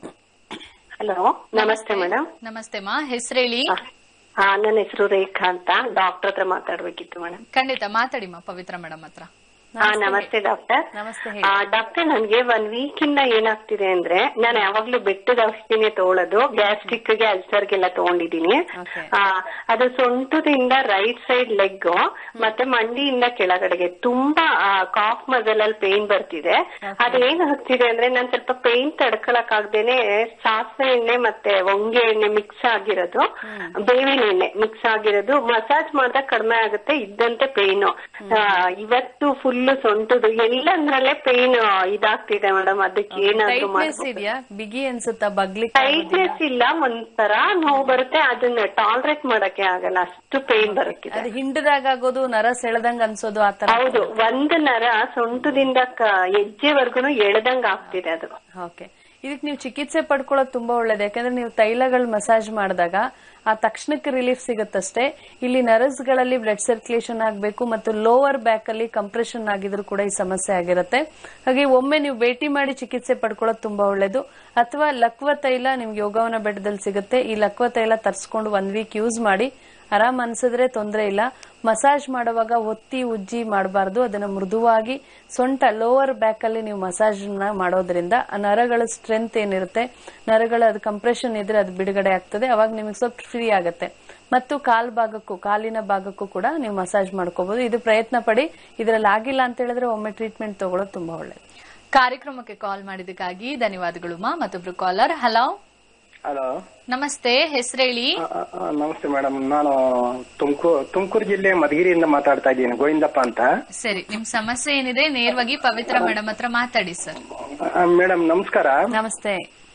S9: ಹಲೋ ನಮಸ್ತೆ ಮೇಡಮ್
S1: ನಮಸ್ತೆ ಮಾ ಹೆಸರೇಳಿ
S9: ಹಾ ನನ್ನ ಹೆಸರು ರೇಖಾ ಅಂತ ಡಾಕ್ಟರ್ ಹತ್ರ ಮಾತಾಡ್ಬೇಕಿತ್ತು ಮೇಡಮ್
S1: ಖಂಡಿತ ಮಾತಾಡಿ ಮಾ ಪವಿತ್ರ ಮೇಡಮ್ ಹತ್ರ
S9: ಹಾ ನಮಸ್ತೆ ಡಾಕ್ಟರ್
S2: ನಮಸ್ತೆ
S9: ಆ, ಡಾಕ್ಟರ್ ನನ್ಗೆ ಒನ್ ವೀಕ್ ಇಂದ ಏನಾಗ್ತಿದೆ ಅಂದ್ರೆ ನಾನು ಯಾವಾಗ್ಲೂ ಬೆಟ್ಟದ ಔಷಧಿನೇ ತಗೊಳ್ಳೋದು ಗ್ಯಾಸ್ಟ್ರಿಕ್ ಗೆ ಅಲ್ಸರ್ ಗೆಲ್ಲ ತಗೊಂಡಿದೀನಿ ಆ, ಅದು ಸೊಂಟದಿಂದ ರೈಟ್ ಸೈಡ್ ಲೆಗ್ ಮತ್ತೆ ಮಂಡಿಯಿಂದ ಕೆಳಗಡೆಗೆ ತುಂಬಾ ಕಾಫ್ ಮಸಲ್ ಅಲ್ಲಿ ಪೇನ್ ಬರ್ತಿದೆ ಅದೇನ್ ಆಗ್ತಿದೆ ಅಂದ್ರೆ ನಾನ್ ಸ್ವಲ್ಪ ಪೇನ್ ತಡ್ಕೊಳಕ್ ಆಗ್ದೇನೆ ಸಾಸಿವೆ ಎಣ್ಣೆ ಮತ್ತೆ ಹೊಂಗೆ ಎಣ್ಣೆ ಮಿಕ್ಸ್ ಆಗಿರೋದು ಬೇವಿನ ಎಣ್ಣೆ ಮಿಕ್ಸ್ ಆಗಿರೋದು ಮಸಾಜ್ ಮಾಡಿದಾಗ ಕಡಿಮೆ ಆಗುತ್ತೆ ಇದ್ದಂತೆ ಪೇನು ಇವತ್ತು ಫುಲ್ ಸೊಂಟದು ಎಲ್ಲಂದ್ರಲ್ಲೇ ಪೇನ್ ಇದಾಗ್ತಿದೆ ಮೇಡಮ್ ಅದಕ್ಕೆ ಏನಾದ್ರು
S2: ಟೈಟ್ನೆಸ್ ಇದೆಯಾ ಬಿಗಿ ಅನ್ಸುತ್ತಾ ಬಗ್ಲಿಕ್ಕೆ
S9: ಟೈಟ್ನೆಸ್ ಇಲ್ಲ ಒಂಥರ ನೋವು ಬರುತ್ತೆ ಅದನ್ನ ಟಾಲರೇಟ್ ಮಾಡಕ್ಕೆ ಆಗಲ್ಲ ಅಷ್ಟು ಪೇನ್ ಬರುತ್ತೆ
S2: ಅದು ಹಿಂಡದಾಗ ಆಗೋದು ನರ ಸೆಳೆದಂಗ್ ಅನ್ಸೋದು ಆತರ
S9: ಹೌದು ಒಂದ್ ನರ ಸೊಂಟದಿಂದ ಕ- ಹೆಜ್ಜೆವರ್ಗುನು ಎಳ್ದಂಗ್ ಆಗ್ತಿದೆ ಅದು
S2: ಓಕೆ ಇದಕ್ಕೆ ನೀವು ಚಿಕಿತ್ಸೆ ಪಡ್ಕೊಳ್ಳೋದು ತುಂಬಾ ಒಳ್ಳೇದು ಯಾಕಂದ್ರೆ ನೀವು ತೈಲಗಳು ಮಸಾಜ್ ಮಾಡಿದಾಗ ಆ ತಕ್ಷಣಕ್ಕೆ ರಿಲೀಫ್ ಸಿಗುತ್ತಷ್ಟೇ ಇಲ್ಲಿ ನರ್ವ್ಸ್ ಗಳಲ್ಲಿ ಬ್ಲಡ್ ಸರ್ಕ್ಯುಲೇಷನ್ ಆಗಬೇಕು ಮತ್ತು ಲೋವರ್ ಬ್ಯಾಕ್ ಅಲ್ಲಿ ಕಂಪ್ರೆಷನ್ ಆಗಿದ್ರು ಕೂಡ ಈ ಸಮಸ್ಯೆ ಆಗಿರುತ್ತೆ ಹಾಗೆ ಒಮ್ಮೆ ನೀವು ಭೇಟಿ ಮಾಡಿ ಚಿಕಿತ್ಸೆ ಪಡ್ಕೊಳ್ಳೋದು ತುಂಬಾ ಒಳ್ಳೇದು ಅಥವಾ ಲಕ್ವ ತೈಲ ನಿಮ್ಗೆ ಯೋಗವನ ಬೆಟ್ಟದಲ್ಲಿ ಸಿಗುತ್ತೆ ಈ ಲಕ್ವ ತೈಲ ತರಿಸ್ಕೊಂಡು ಒಂದ್ ವೀಕ್ ಯೂಸ್ ಮಾಡಿ ಆರಾಮ್ ಅನ್ಸಿದ್ರೆ ತೊಂದರೆ ಇಲ್ಲ ಮಸಾಜ್ ಮಾಡುವಾಗ ಒತ್ತಿ ಉಜ್ಜಿ ಮಾಡಬಾರ್ದು ಅದನ್ನ ಮೃದುವಾಗಿ ಸೊಂಟ ಲೋವರ್ ಬ್ಯಾಕ್ ಅಲ್ಲಿ ನೀವು ಮಸಾಜ್ ಮಾಡೋದ್ರಿಂದ ಆ ನರಗಳ ಸ್ಟ್ರೆಂತ್ ಏನಿರುತ್ತೆ ನರಗಳ ಅದು ಕಂಪ್ರೆಷನ್ ಇದ್ರೆ ಅದು ಬಿಡುಗಡೆ ಆಗ್ತದೆ ಅವಾಗ ನಿಮಗೆ ಸ್ವಲ್ಪ ಫ್ರೀ ಆಗುತ್ತೆ ಮತ್ತು ಕಾಲ್ ಭಾಗಕ್ಕೂ ಕಾಲಿನ ಭಾಗಕ್ಕೂ ಕೂಡ ನೀವು ಮಸಾಜ್ ಮಾಡ್ಕೋಬಹುದು ಇದು ಪ್ರಯತ್ನ ಪಡಿ ಇದರಲ್ಲಿ ಆಗಿಲ್ಲ ಅಂತ ಹೇಳಿದ್ರೆ ಒಮ್ಮೆ ಟ್ರೀಟ್ಮೆಂಟ್ ತಗೊಳ್ಳೋದು ತುಂಬಾ ಒಳ್ಳೇದು
S1: ಕಾರ್ಯಕ್ರಮಕ್ಕೆ ಕಾಲ್ ಮಾಡಿದ್ದಕ್ಕಾಗಿ ಧನ್ಯವಾದಗಳು ಮಾ ಮತ್ತೊಬ್ರು ಕಾಲರ್ ಹಲೋ
S4: ಹಲೋ
S1: ನಮಸ್ತೆ ಹೆಸರೇಳಿ
S4: ನಮಸ್ತೆ ಮೇಡಮ್ ನಾನು ತುಮಕೂರು ತುಮಕೂರು ಜಿಲ್ಲೆ ಮಧುಗಿರಿಯಿಂದ ಮಾತಾಡ್ತಾ ಇದ್ದೀನಿ ಗೋವಿಂದಪ್ಪ ಅಂತ
S1: ಸರಿ ನಿಮ್ ಸಮಸ್ಯೆ ಏನಿದೆ ನೇರವಾಗಿ ಪವಿತ್ರ ಮೇಡಮ್ ಹತ್ರ ಮಾತಾಡಿ ಸರ್
S4: ಮೇಡಮ್ ನಮಸ್ಕಾರ
S2: ನಮಸ್ತೆ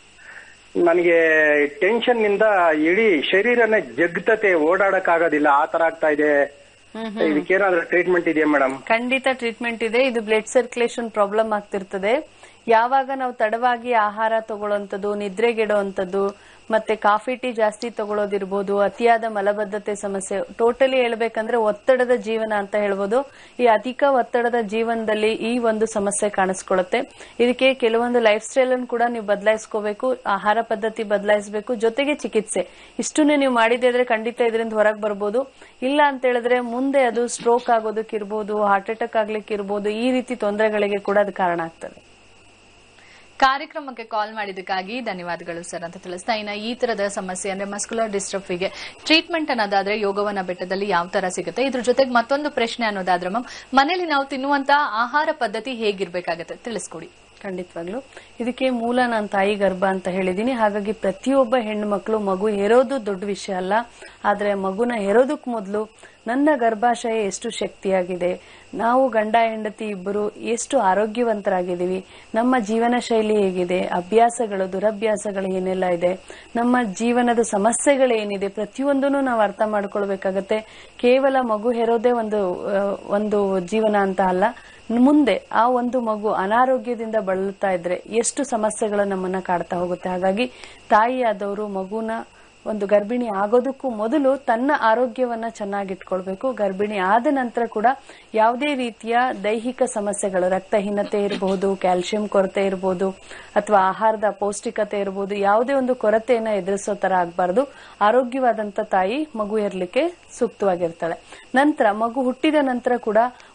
S4: ನನಗೆ ಟೆನ್ಷನ್ ನಿಂದ ಇಡೀ ಶರೀರನೇ ಜಗ್ತತೆ ಓಡಾಡಕ್ ಆಗೋದಿಲ್ಲ ಆ ತರ ಆಗ್ತಾ ಇದೆ ಇದಕ್ಕೇನಾದ್ರೂ ಟ್ರೀಟ್ಮೆಂಟ್ ಇದೆಯಾ ಮೇಡಮ್
S2: ಖಂಡಿತ ಟ್ರೀಟ್ಮೆಂಟ್ ಇದೆ ಇದು ಬ್ಲಡ್ ಸರ್ಕ್ಯುಲೇಷನ್ ಪ್ರಾಬ್ಲಮ್ ಆಗ್ತಿರ್ತದೆ ಯಾವಾಗ ನಾವು ತಡವಾಗಿ ಆಹಾರ ತಗೊಳ್ಳೋಂಥದ್ದು ನಿದ್ರೆಗೆಡುವಂಥದ್ದು ಮತ್ತೆ ಕಾಫಿ ಟೀ ಜಾಸ್ತಿ ತಗೊಳ್ಳೋದಿರ್ಬೋದು ಅತಿಯಾದ ಮಲಬದ್ಧತೆ ಸಮಸ್ಯೆ ಟೋಟಲಿ ಹೇಳ್ಬೇಕಂದ್ರೆ ಒತ್ತಡದ ಜೀವನ ಅಂತ ಹೇಳ್ಬೋದು ಈ ಅಧಿಕ ಒತ್ತಡದ ಜೀವನದಲ್ಲಿ ಈ ಒಂದು ಸಮಸ್ಯೆ ಕಾಣಿಸ್ಕೊಳ್ಳುತ್ತೆ ಇದಕ್ಕೆ ಕೆಲವೊಂದು ಲೈಫ್ ಸ್ಟೈಲ್ ಅನ್ನು ಕೂಡ ನೀವು ಬದಲಾಯಿಸ್ಕೋಬೇಕು ಆಹಾರ ಪದ್ಧತಿ ಬದಲಾಯಿಸಬೇಕು ಜೊತೆಗೆ ಚಿಕಿತ್ಸೆ ಇಷ್ಟನ್ನೇ ನೀವು ಮಾಡಿದ್ರೆ ಇದ್ರೆ ಖಂಡಿತ ಇದರಿಂದ ಹೊರಗೆ ಬರ್ಬೋದು ಇಲ್ಲ ಅಂತ ಹೇಳಿದ್ರೆ ಮುಂದೆ ಅದು ಸ್ಟ್ರೋಕ್ ಆಗೋದಕ್ಕಿರ್ಬೋದು ಹಾರ್ಟ್ ಅಟ್ಯಾಕ್ ಆಗ್ಲಿಕ್ಕೆ ಇರ್ಬೋದು ಈ ರೀತಿ ತೊಂದರೆಗಳಿಗೆ ಕೂಡ ಅದು ಕಾರಣ ಆಗ್ತದೆ
S1: ಕಾರ್ಯಕ್ರಮಕ್ಕೆ ಕಾಲ್ ಮಾಡಿದ್ದಕ್ಕಾಗಿ ಧನ್ಯವಾದಗಳು ಸರ್ ಅಂತ ತಿಳಿಸ್ತಾ ಇನ್ನ ಈ ತರದ ಸಮಸ್ಯೆ ಅಂದ್ರೆ ಮಸ್ಕುಲರ್ ಡಿಸ್ಟ್ರಫಿಗೆ ಟ್ರೀಟ್ಮೆಂಟ್ ಅನ್ನೋದಾದ್ರೆ ಯೋಗವನ ಬೆಟ್ಟದಲ್ಲಿ ಯಾವ ತರ ಸಿಗುತ್ತೆ ಇದ್ರ ಜೊತೆಗೆ ಮತ್ತೊಂದು ಪ್ರಶ್ನೆ ಅನ್ನೋದಾದ್ರೆ ಮ್ಯಾಮ್ ಮನೇಲಿ ನಾವು ತಿನ್ನುವಂತ ಆಹಾರ ಪದ್ಧತಿ ಹೇಗಿರ್ಬೇಕಾಗತ್ತೆ ತಿಳಿಸ್ಕೊಡಿ
S2: ಖಂಡಿತವಾಗ್ಲು ಇದಕ್ಕೆ ಮೂಲ ನಾನು ತಾಯಿ ಗರ್ಭ ಅಂತ ಹೇಳಿದೀನಿ ಹಾಗಾಗಿ ಪ್ರತಿಯೊಬ್ಬ ಹೆಣ್ಣು ಮಕ್ಕಳು ಮಗು ಹೆರೋದು ದೊಡ್ಡ ವಿಷಯ ಅಲ್ಲ ಆದ್ರೆ ಮಗುನ ಹೆರೋದಕ್ ಮೊದಲು ನನ್ನ ಗರ್ಭಾಶಯ ಎಷ್ಟು ಶಕ್ತಿಯಾಗಿದೆ ನಾವು ಗಂಡ ಹೆಂಡತಿ ಇಬ್ಬರು ಎಷ್ಟು ಆರೋಗ್ಯವಂತರಾಗಿದ್ದೀವಿ ನಮ್ಮ ಜೀವನ ಶೈಲಿ ಹೇಗಿದೆ ಅಭ್ಯಾಸಗಳು ದುರಭ್ಯಾಸಗಳು ಏನೆಲ್ಲ ಇದೆ ನಮ್ಮ ಜೀವನದ ಸಮಸ್ಯೆಗಳೇನಿದೆ ಪ್ರತಿಯೊಂದನ್ನು ನಾವು ಅರ್ಥ ಮಾಡ್ಕೊಳ್ಬೇಕಾಗತ್ತೆ ಕೇವಲ ಮಗು ಹೆರೋದೇ ಒಂದು ಆ, ಒಂದು ಜೀವನ ಅಂತ ಅಲ್ಲ ಮುಂದೆ ಆ ಒಂದು ಮಗು ಅನಾರೋಗ್ಯದಿಂದ ಬಳಲ್ತಾ ಇದ್ರೆ ಎಷ್ಟು ಸಮಸ್ಯೆಗಳು ನಮ್ಮನ್ನ ಕಾಡ್ತಾ ಹೋಗುತ್ತೆ ಹಾಗಾಗಿ ತಾಯಿಯಾದವರು ಮಗುನ ಒಂದು ಗರ್ಭಿಣಿ ಆಗೋದಕ್ಕೂ ಮೊದಲು ತನ್ನ ಆರೋಗ್ಯವನ್ನ ಚೆನ್ನಾಗಿಟ್ಕೊಳ್ಬೇಕು ಗರ್ಭಿಣಿ ಆದ ನಂತರ ಕೂಡ ಯಾವುದೇ ರೀತಿಯ ದೈಹಿಕ ಸಮಸ್ಯೆಗಳು ರಕ್ತಹೀನತೆ ಇರಬಹುದು ಕ್ಯಾಲ್ಸಿಯಂ ಕೊರತೆ ಇರಬಹುದು ಅಥವಾ ಆಹಾರದ ಪೌಷ್ಟಿಕತೆ ಇರಬಹುದು ಯಾವುದೇ ಒಂದು ಕೊರತೆಯನ್ನ ಎದುರಿಸೋ ತರ ಆಗಬಾರ್ದು ಆರೋಗ್ಯವಾದಂತ ತಾಯಿ ಮಗು ಇರ್ಲಿಕ್ಕೆ ಸೂಕ್ತವಾಗಿರ್ತಾಳೆ ನಂತರ ಮಗು ಹುಟ್ಟಿದ ನಂತರ ಕೂಡ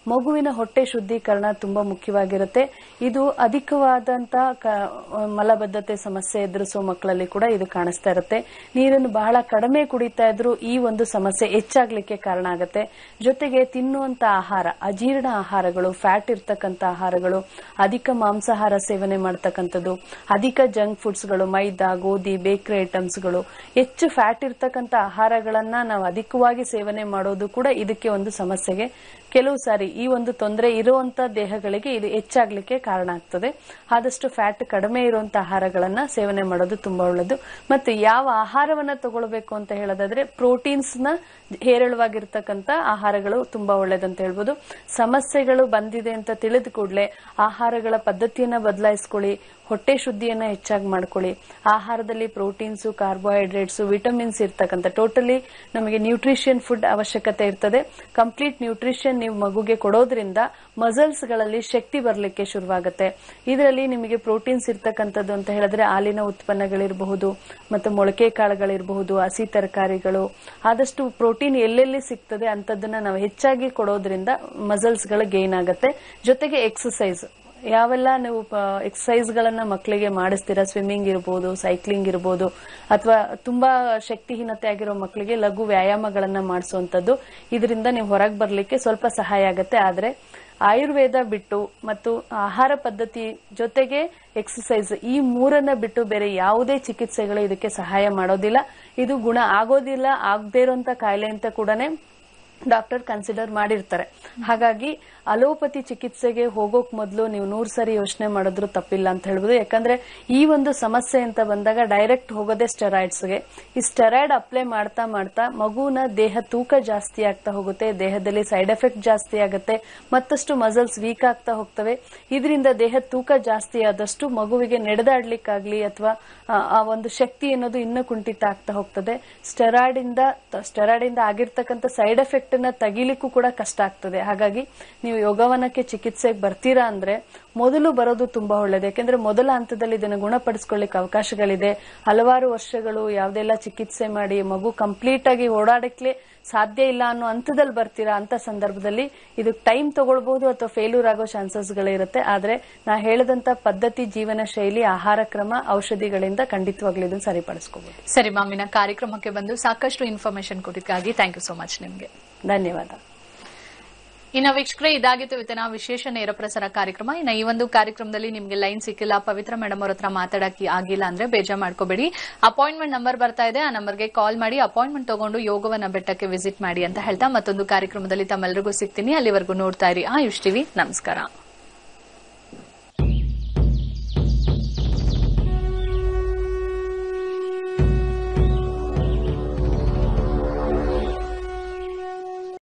S2: ಮಗುವಿನ ಹೊಟ್ಟೆ ಶುದ್ಧೀಕರಣ ತುಂಬಾ ಮುಖ್ಯವಾಗಿರುತ್ತೆ ಇದು ಅಧಿಕವಾದಂತ ಕ- ಮಲಬದ್ಧತೆ ಸಮಸ್ಯೆ ಎದುರಿಸೋ ಮಕ್ಕಳಲ್ಲಿ ಕೂಡ ಇದು ಕಾಣಿಸ್ತಾ ಇರುತ್ತೆ ನೀರನ್ನು ಬಹಳ ಕಡಿಮೆ ಕುಡಿತಾ ಇದ್ರು ಈ ಒಂದು ಸಮಸ್ಯೆ ಹೆಚ್ಚಾಗ್ಲಿಕ್ಕೆ ಕಾರಣ ಆಗುತ್ತೆ ಜೊತೆಗೆ ತಿನ್ನುವಂತ ಆಹಾರ ಅಜೀರ್ಣ ಆಹಾರಗಳು ಫ್ಯಾಟ್ ಇರ್ತಕ್ಕಂಥ ಆಹಾರಗಳು ಅಧಿಕ ಮಾಂಸಾಹಾರ ಸೇವನೆ ಮಾಡ್ತಕ್ಕಂಥದ್ದು ಅಧಿಕ ಜಂಕ್ ಫುಡ್ಸ್ಗಳು ಮೈದಾ ಗೋಧಿ ಬೇಕರಿ ಐಟಮ್ಸ್ಗಳು ಹೆಚ್ಚು ಫ್ಯಾಟ್ ಇರ್ತಕ್ಕಂಥ ಆಹಾರಗಳನ್ನ ನಾವು ಅಧಿಕವಾಗಿ ಸೇವನೆ ಮಾಡೋದು ಕೂಡ ಇದಕ್ಕೆ ಒಂದು ಸಮಸ್ಯೆಗೆ ಕೆಲವು ಸಾರಿ ಈ ಒಂದು ತೊಂದರೆ ಇರುವಂತ ದೇಹಗಳಿಗೆ ಇದು ಹೆಚ್ಚಾಗ್ಲಿಕ್ಕೆ ಕಾರಣ ಆಗ್ತದೆ ಆದಷ್ಟು ಫ್ಯಾಟ್ ಕಡಿಮೆ ಇರುವಂತ ಆಹಾರಗಳನ್ನ ಸೇವನೆ ಮಾಡೋದು ತುಂಬಾ ಒಳ್ಳೆಯದು ಮತ್ತು ಯಾವ ಆಹಾರವನ್ನ ತಗೊಳ್ಬೇಕು ಅಂತ ಹೇಳೋದಾದ್ರೆ ಪ್ರೋಟೀನ್ಸ್ ನ ಹೇರಳವಾಗಿರ್ತಕ್ಕಂಥ ಆಹಾರಗಳು ತುಂಬಾ ಒಳ್ಳೇದಂತ ಹೇಳ್ಬೋದು ಸಮಸ್ಯೆಗಳು ಬಂದಿದೆ ಅಂತ ತಿಳಿದ ಕೂಡಲೇ ಆಹಾರಗಳ ಪದ್ಧತಿಯನ್ನ ಬದಲಾಯಿಸ್ಕೊಳ್ಳಿ ಹೊಟ್ಟೆ ಶುದ್ಧಿಯನ್ನ ಹೆಚ್ಚಾಗಿ ಮಾಡ್ಕೊಳ್ಳಿ ಆಹಾರದಲ್ಲಿ ಪ್ರೋಟೀನ್ಸ್ ಕಾರ್ಬೋಹೈಡ್ರೇಟ್ಸ್ ವಿಟಮಿನ್ಸ್ ಇರ್ತಕ್ಕಂಥ ಟೋಟಲಿ ನಮಗೆ ನ್ಯೂಟ್ರಿಷನ್ ಫುಡ್ ಅವಶ್ಯಕತೆ ಇರ್ತದೆ ಕಂಪ್ಲೀಟ್ ನ್ಯೂಟ್ರಿಷನ್ ನೀವು ಮಗುಗೆ ಕೊಡೋದ್ರಿಂದ ಮಸಲ್ಸ್ ಗಳಲ್ಲಿ ಶಕ್ತಿ ಬರಲಿಕ್ಕೆ ಶುರುವಾಗುತ್ತೆ ಇದರಲ್ಲಿ ನಿಮಗೆ ಪ್ರೋಟೀನ್ಸ್ ಇರ್ತಕ್ಕಂಥದ್ದು ಅಂತ ಹೇಳಿದ್ರೆ ಹಾಲಿನ ಉತ್ಪನ್ನಗಳಿರಬಹುದು ಮತ್ತು ಮೊಳಕೆ ಕಾಳುಗಳಿರಬಹುದು ಹಸಿ ತರಕಾರಿಗಳು ಆದಷ್ಟು ಪ್ರೋಟೀನ್ ಎಲ್ಲೆಲ್ಲಿ ಸಿಗ್ತದೆ ಅಂತದನ್ನ ನಾವು ಹೆಚ್ಚಾಗಿ ಕೊಡೋದ್ರಿಂದ ಮಸಲ್ಸ್ ಗಳ ಗೇನ್ ಆಗುತ್ತೆ ಜೊತೆಗೆ ಎಕ್ಸಸೈಸ್ ಯಾವೆಲ್ಲ ನೀವು ಎಕ್ಸಸೈಸ್ ಗಳನ್ನ ಮಕ್ಕಳಿಗೆ ಮಾಡಿಸ್ತೀರಾ ಸ್ವಿಮ್ಮಿಂಗ್ ಇರ್ಬೋದು ಸೈಕ್ಲಿಂಗ್ ಇರ್ಬೋದು ಅಥವಾ ತುಂಬಾ ಶಕ್ತಿಹೀನತೆ ಆಗಿರೋ ಮಕ್ಕಳಿಗೆ ಲಘು ವ್ಯಾಯಾಮಗಳನ್ನ ಮಾಡಿಸುವಂತದ್ದು ಇದರಿಂದ ನೀವು ಹೊರಗೆ ಬರ್ಲಿಕ್ಕೆ ಸ್ವಲ್ಪ ಸಹಾಯ ಆಗುತ್ತೆ ಆದ್ರೆ ಆಯುರ್ವೇದ ಬಿಟ್ಟು ಮತ್ತು ಆಹಾರ ಪದ್ಧತಿ ಜೊತೆಗೆ ಎಕ್ಸಸೈಸ್ ಈ ಮೂರನ್ನ ಬಿಟ್ಟು ಬೇರೆ ಯಾವುದೇ ಚಿಕಿತ್ಸೆಗಳು ಇದಕ್ಕೆ ಸಹಾಯ ಮಾಡೋದಿಲ್ಲ ಇದು ಗುಣ ಆಗೋದಿಲ್ಲ ಆಗದೇ ಇರುವಂತ ಕಾಯಿಲೆ ಅಂತ ಕೂಡನೇ ಡಾಕ್ಟರ್ ಕನ್ಸಿಡರ್ ಮಾಡಿರ್ತಾರೆ ಹಾಗಾಗಿ ಅಲೋಪತಿ ಚಿಕಿತ್ಸೆಗೆ ಹೋಗೋಕ್ ಮೊದಲು ನೀವು ನೂರ್ ಸರಿ ಯೋಚನೆ ಮಾಡಿದ್ರು ತಪ್ಪಿಲ್ಲ ಅಂತ ಹೇಳ್ಬೋದು ಯಾಕಂದ್ರೆ ಈ ಒಂದು ಸಮಸ್ಯೆ ಅಂತ ಬಂದಾಗ ಡೈರೆಕ್ಟ್ ಹೋಗೋದೇ ಸ್ಟೆರಾಯ್ಡ್ಸ್ಗೆ ಈ ಸ್ಟೆರಾಯ್ಡ್ ಅಪ್ಲೈ ಮಾಡ್ತಾ ಮಾಡ್ತಾ ಮಗುನ ದೇಹ ತೂಕ ಜಾಸ್ತಿ ಆಗ್ತಾ ಹೋಗುತ್ತೆ ದೇಹದಲ್ಲಿ ಸೈಡ್ ಎಫೆಕ್ಟ್ ಜಾಸ್ತಿ ಆಗುತ್ತೆ ಮತ್ತಷ್ಟು ಮಸಲ್ಸ್ ವೀಕ್ ಆಗ್ತಾ ಹೋಗ್ತವೆ ಇದರಿಂದ ದೇಹದ ತೂಕ ಜಾಸ್ತಿ ಆದಷ್ಟು ಮಗುವಿಗೆ ನಡೆದಾಡ್ಲಿಕ್ಕಾಗ್ಲಿ ಅಥವಾ ಆ ಒಂದು ಶಕ್ತಿ ಅನ್ನೋದು ಇನ್ನೂ ಕುಂಠಿತ ಆಗ್ತಾ ಹೋಗ್ತದೆ ಸ್ಟೆರಾಯ್ಡ್ ಇಂದ ಸ್ಟೆರಾಯ್ಡ್ ಇಂದ ಆಗಿರ್ತಕ್ಕಂಥ ಸೈಡ್ ಎಫೆಕ್ಟ್ ನ ತೆಗಿಲಿಕ್ಕೂ ಕೂಡ ಕಷ್ಟ ಆಗ್ತದೆ ಹಾಗಾಗಿ ನೀವು ಯೋಗವನಕ್ಕೆ ಚಿಕಿತ್ಸೆಗೆ ಬರ್ತೀರಾ ಅಂದ್ರೆ ಮೊದಲು ಬರೋದು ತುಂಬಾ ಒಳ್ಳೇದು ಯಾಕೆಂದ್ರೆ ಮೊದಲ ಹಂತದಲ್ಲಿ ಇದನ್ನು ಗುಣಪಡಿಸ್ಕೊಳ್ಳಿಕ್ಕೆ ಅವಕಾಶಗಳಿದೆ ಹಲವಾರು ವರ್ಷಗಳು ಯಾವ್ದೆಲ್ಲ ಚಿಕಿತ್ಸೆ ಮಾಡಿ ಮಗು ಕಂಪ್ಲೀಟ್ ಆಗಿ ಓಡಾಡಕ್ಕೆ ಸಾಧ್ಯ ಇಲ್ಲ ಅನ್ನೋ ಹಂತದಲ್ಲಿ ಬರ್ತೀರಾ ಅಂತ ಸಂದರ್ಭದಲ್ಲಿ ಇದು ಟೈಮ್ ತಗೊಳ್ಬಹುದು ಅಥವಾ ಫೇಲ್ಯೂರ್ ಆಗೋ ಚಾನ್ಸಸ್ ಗಳಿರುತ್ತೆ ಆದ್ರೆ ನಾ ಹೇಳಿದಂತ ಪದ್ಧತಿ ಜೀವನ ಶೈಲಿ ಆಹಾರ ಕ್ರಮ ಔಷಧಿಗಳಿಂದ ಖಂಡಿತವಾಗ್ಲೂ ಇದನ್ನು ಸರಿಪಡಿಸ್ಕೋಬಹುದು
S1: ಸರಿ ಮಾಮಿನ ಕಾರ್ಯಕ್ರಮಕ್ಕೆ ಬಂದು ಸಾಕಷ್ಟು ಇನ್ಫಾರ್ಮೇಶನ್ ಕೊಟ್ಟಿದ್ದಕ್ಕಾಗಿ ಥ್ಯಾಂಕ್ ಯು ಸೋ ಮಚ್ ನಿಮ್ಗೆ
S2: ಧನ್ಯವಾದ
S1: ಇನ್ನ ವೀಕ್ಷಕರೇ ಇದಾಗಿತ್ತು ಇವತ್ತಿನ ವಿಶೇಷ ನೇರ ಪ್ರಸಾರ ಕಾರ್ಯಕ್ರಮ ಇನ್ನ ಈ ಒಂದು ಕಾರ್ಯಕ್ರಮದಲ್ಲಿ ನಿಮ್ಗೆ ಲೈನ್ ಸಿಕ್ಕಿಲ್ಲ ಪವಿತ್ರ ಮೇಡಮ್ ಅವ್ರ ಹತ್ರ ಮಾತಾಡಕ್ಕೆ ಆಗಿಲ್ಲ ಅಂದ್ರೆ ಬೇಜಾರ್ ಮಾಡ್ಕೋಬೇಡಿ ಅಪಾಯಿಂಟ್ಮೆಂಟ್ ನಂಬರ್ ಬರ್ತಾ ಇದೆ ಆ ನಂಬರ್ಗೆ ಕಾಲ್ ಮಾಡಿ ಅಪಾಯಿಂಟ್ಮೆಂಟ್ ತಗೊಂಡು ಯೋಗವನ್ನ ಬೆಟ್ಟಕ್ಕೆ ವಿಸಿಟ್ ಮಾಡಿ ಅಂತ ಹೇಳ್ತಾ ಮತ್ತೊಂದು ಕಾರ್ಯಕ್ರಮದಲ್ಲಿ ತಮ್ಮೆಲ್ಲರಿಗೂ ಸಿಗ್ತೀನಿ ಅಲ್ಲಿವರೆಗೂ ನೋಡ್ತಾ ಇರಿ ಆಯುಷ್ ಟಿವಿ ನಮಸ್ಕಾರ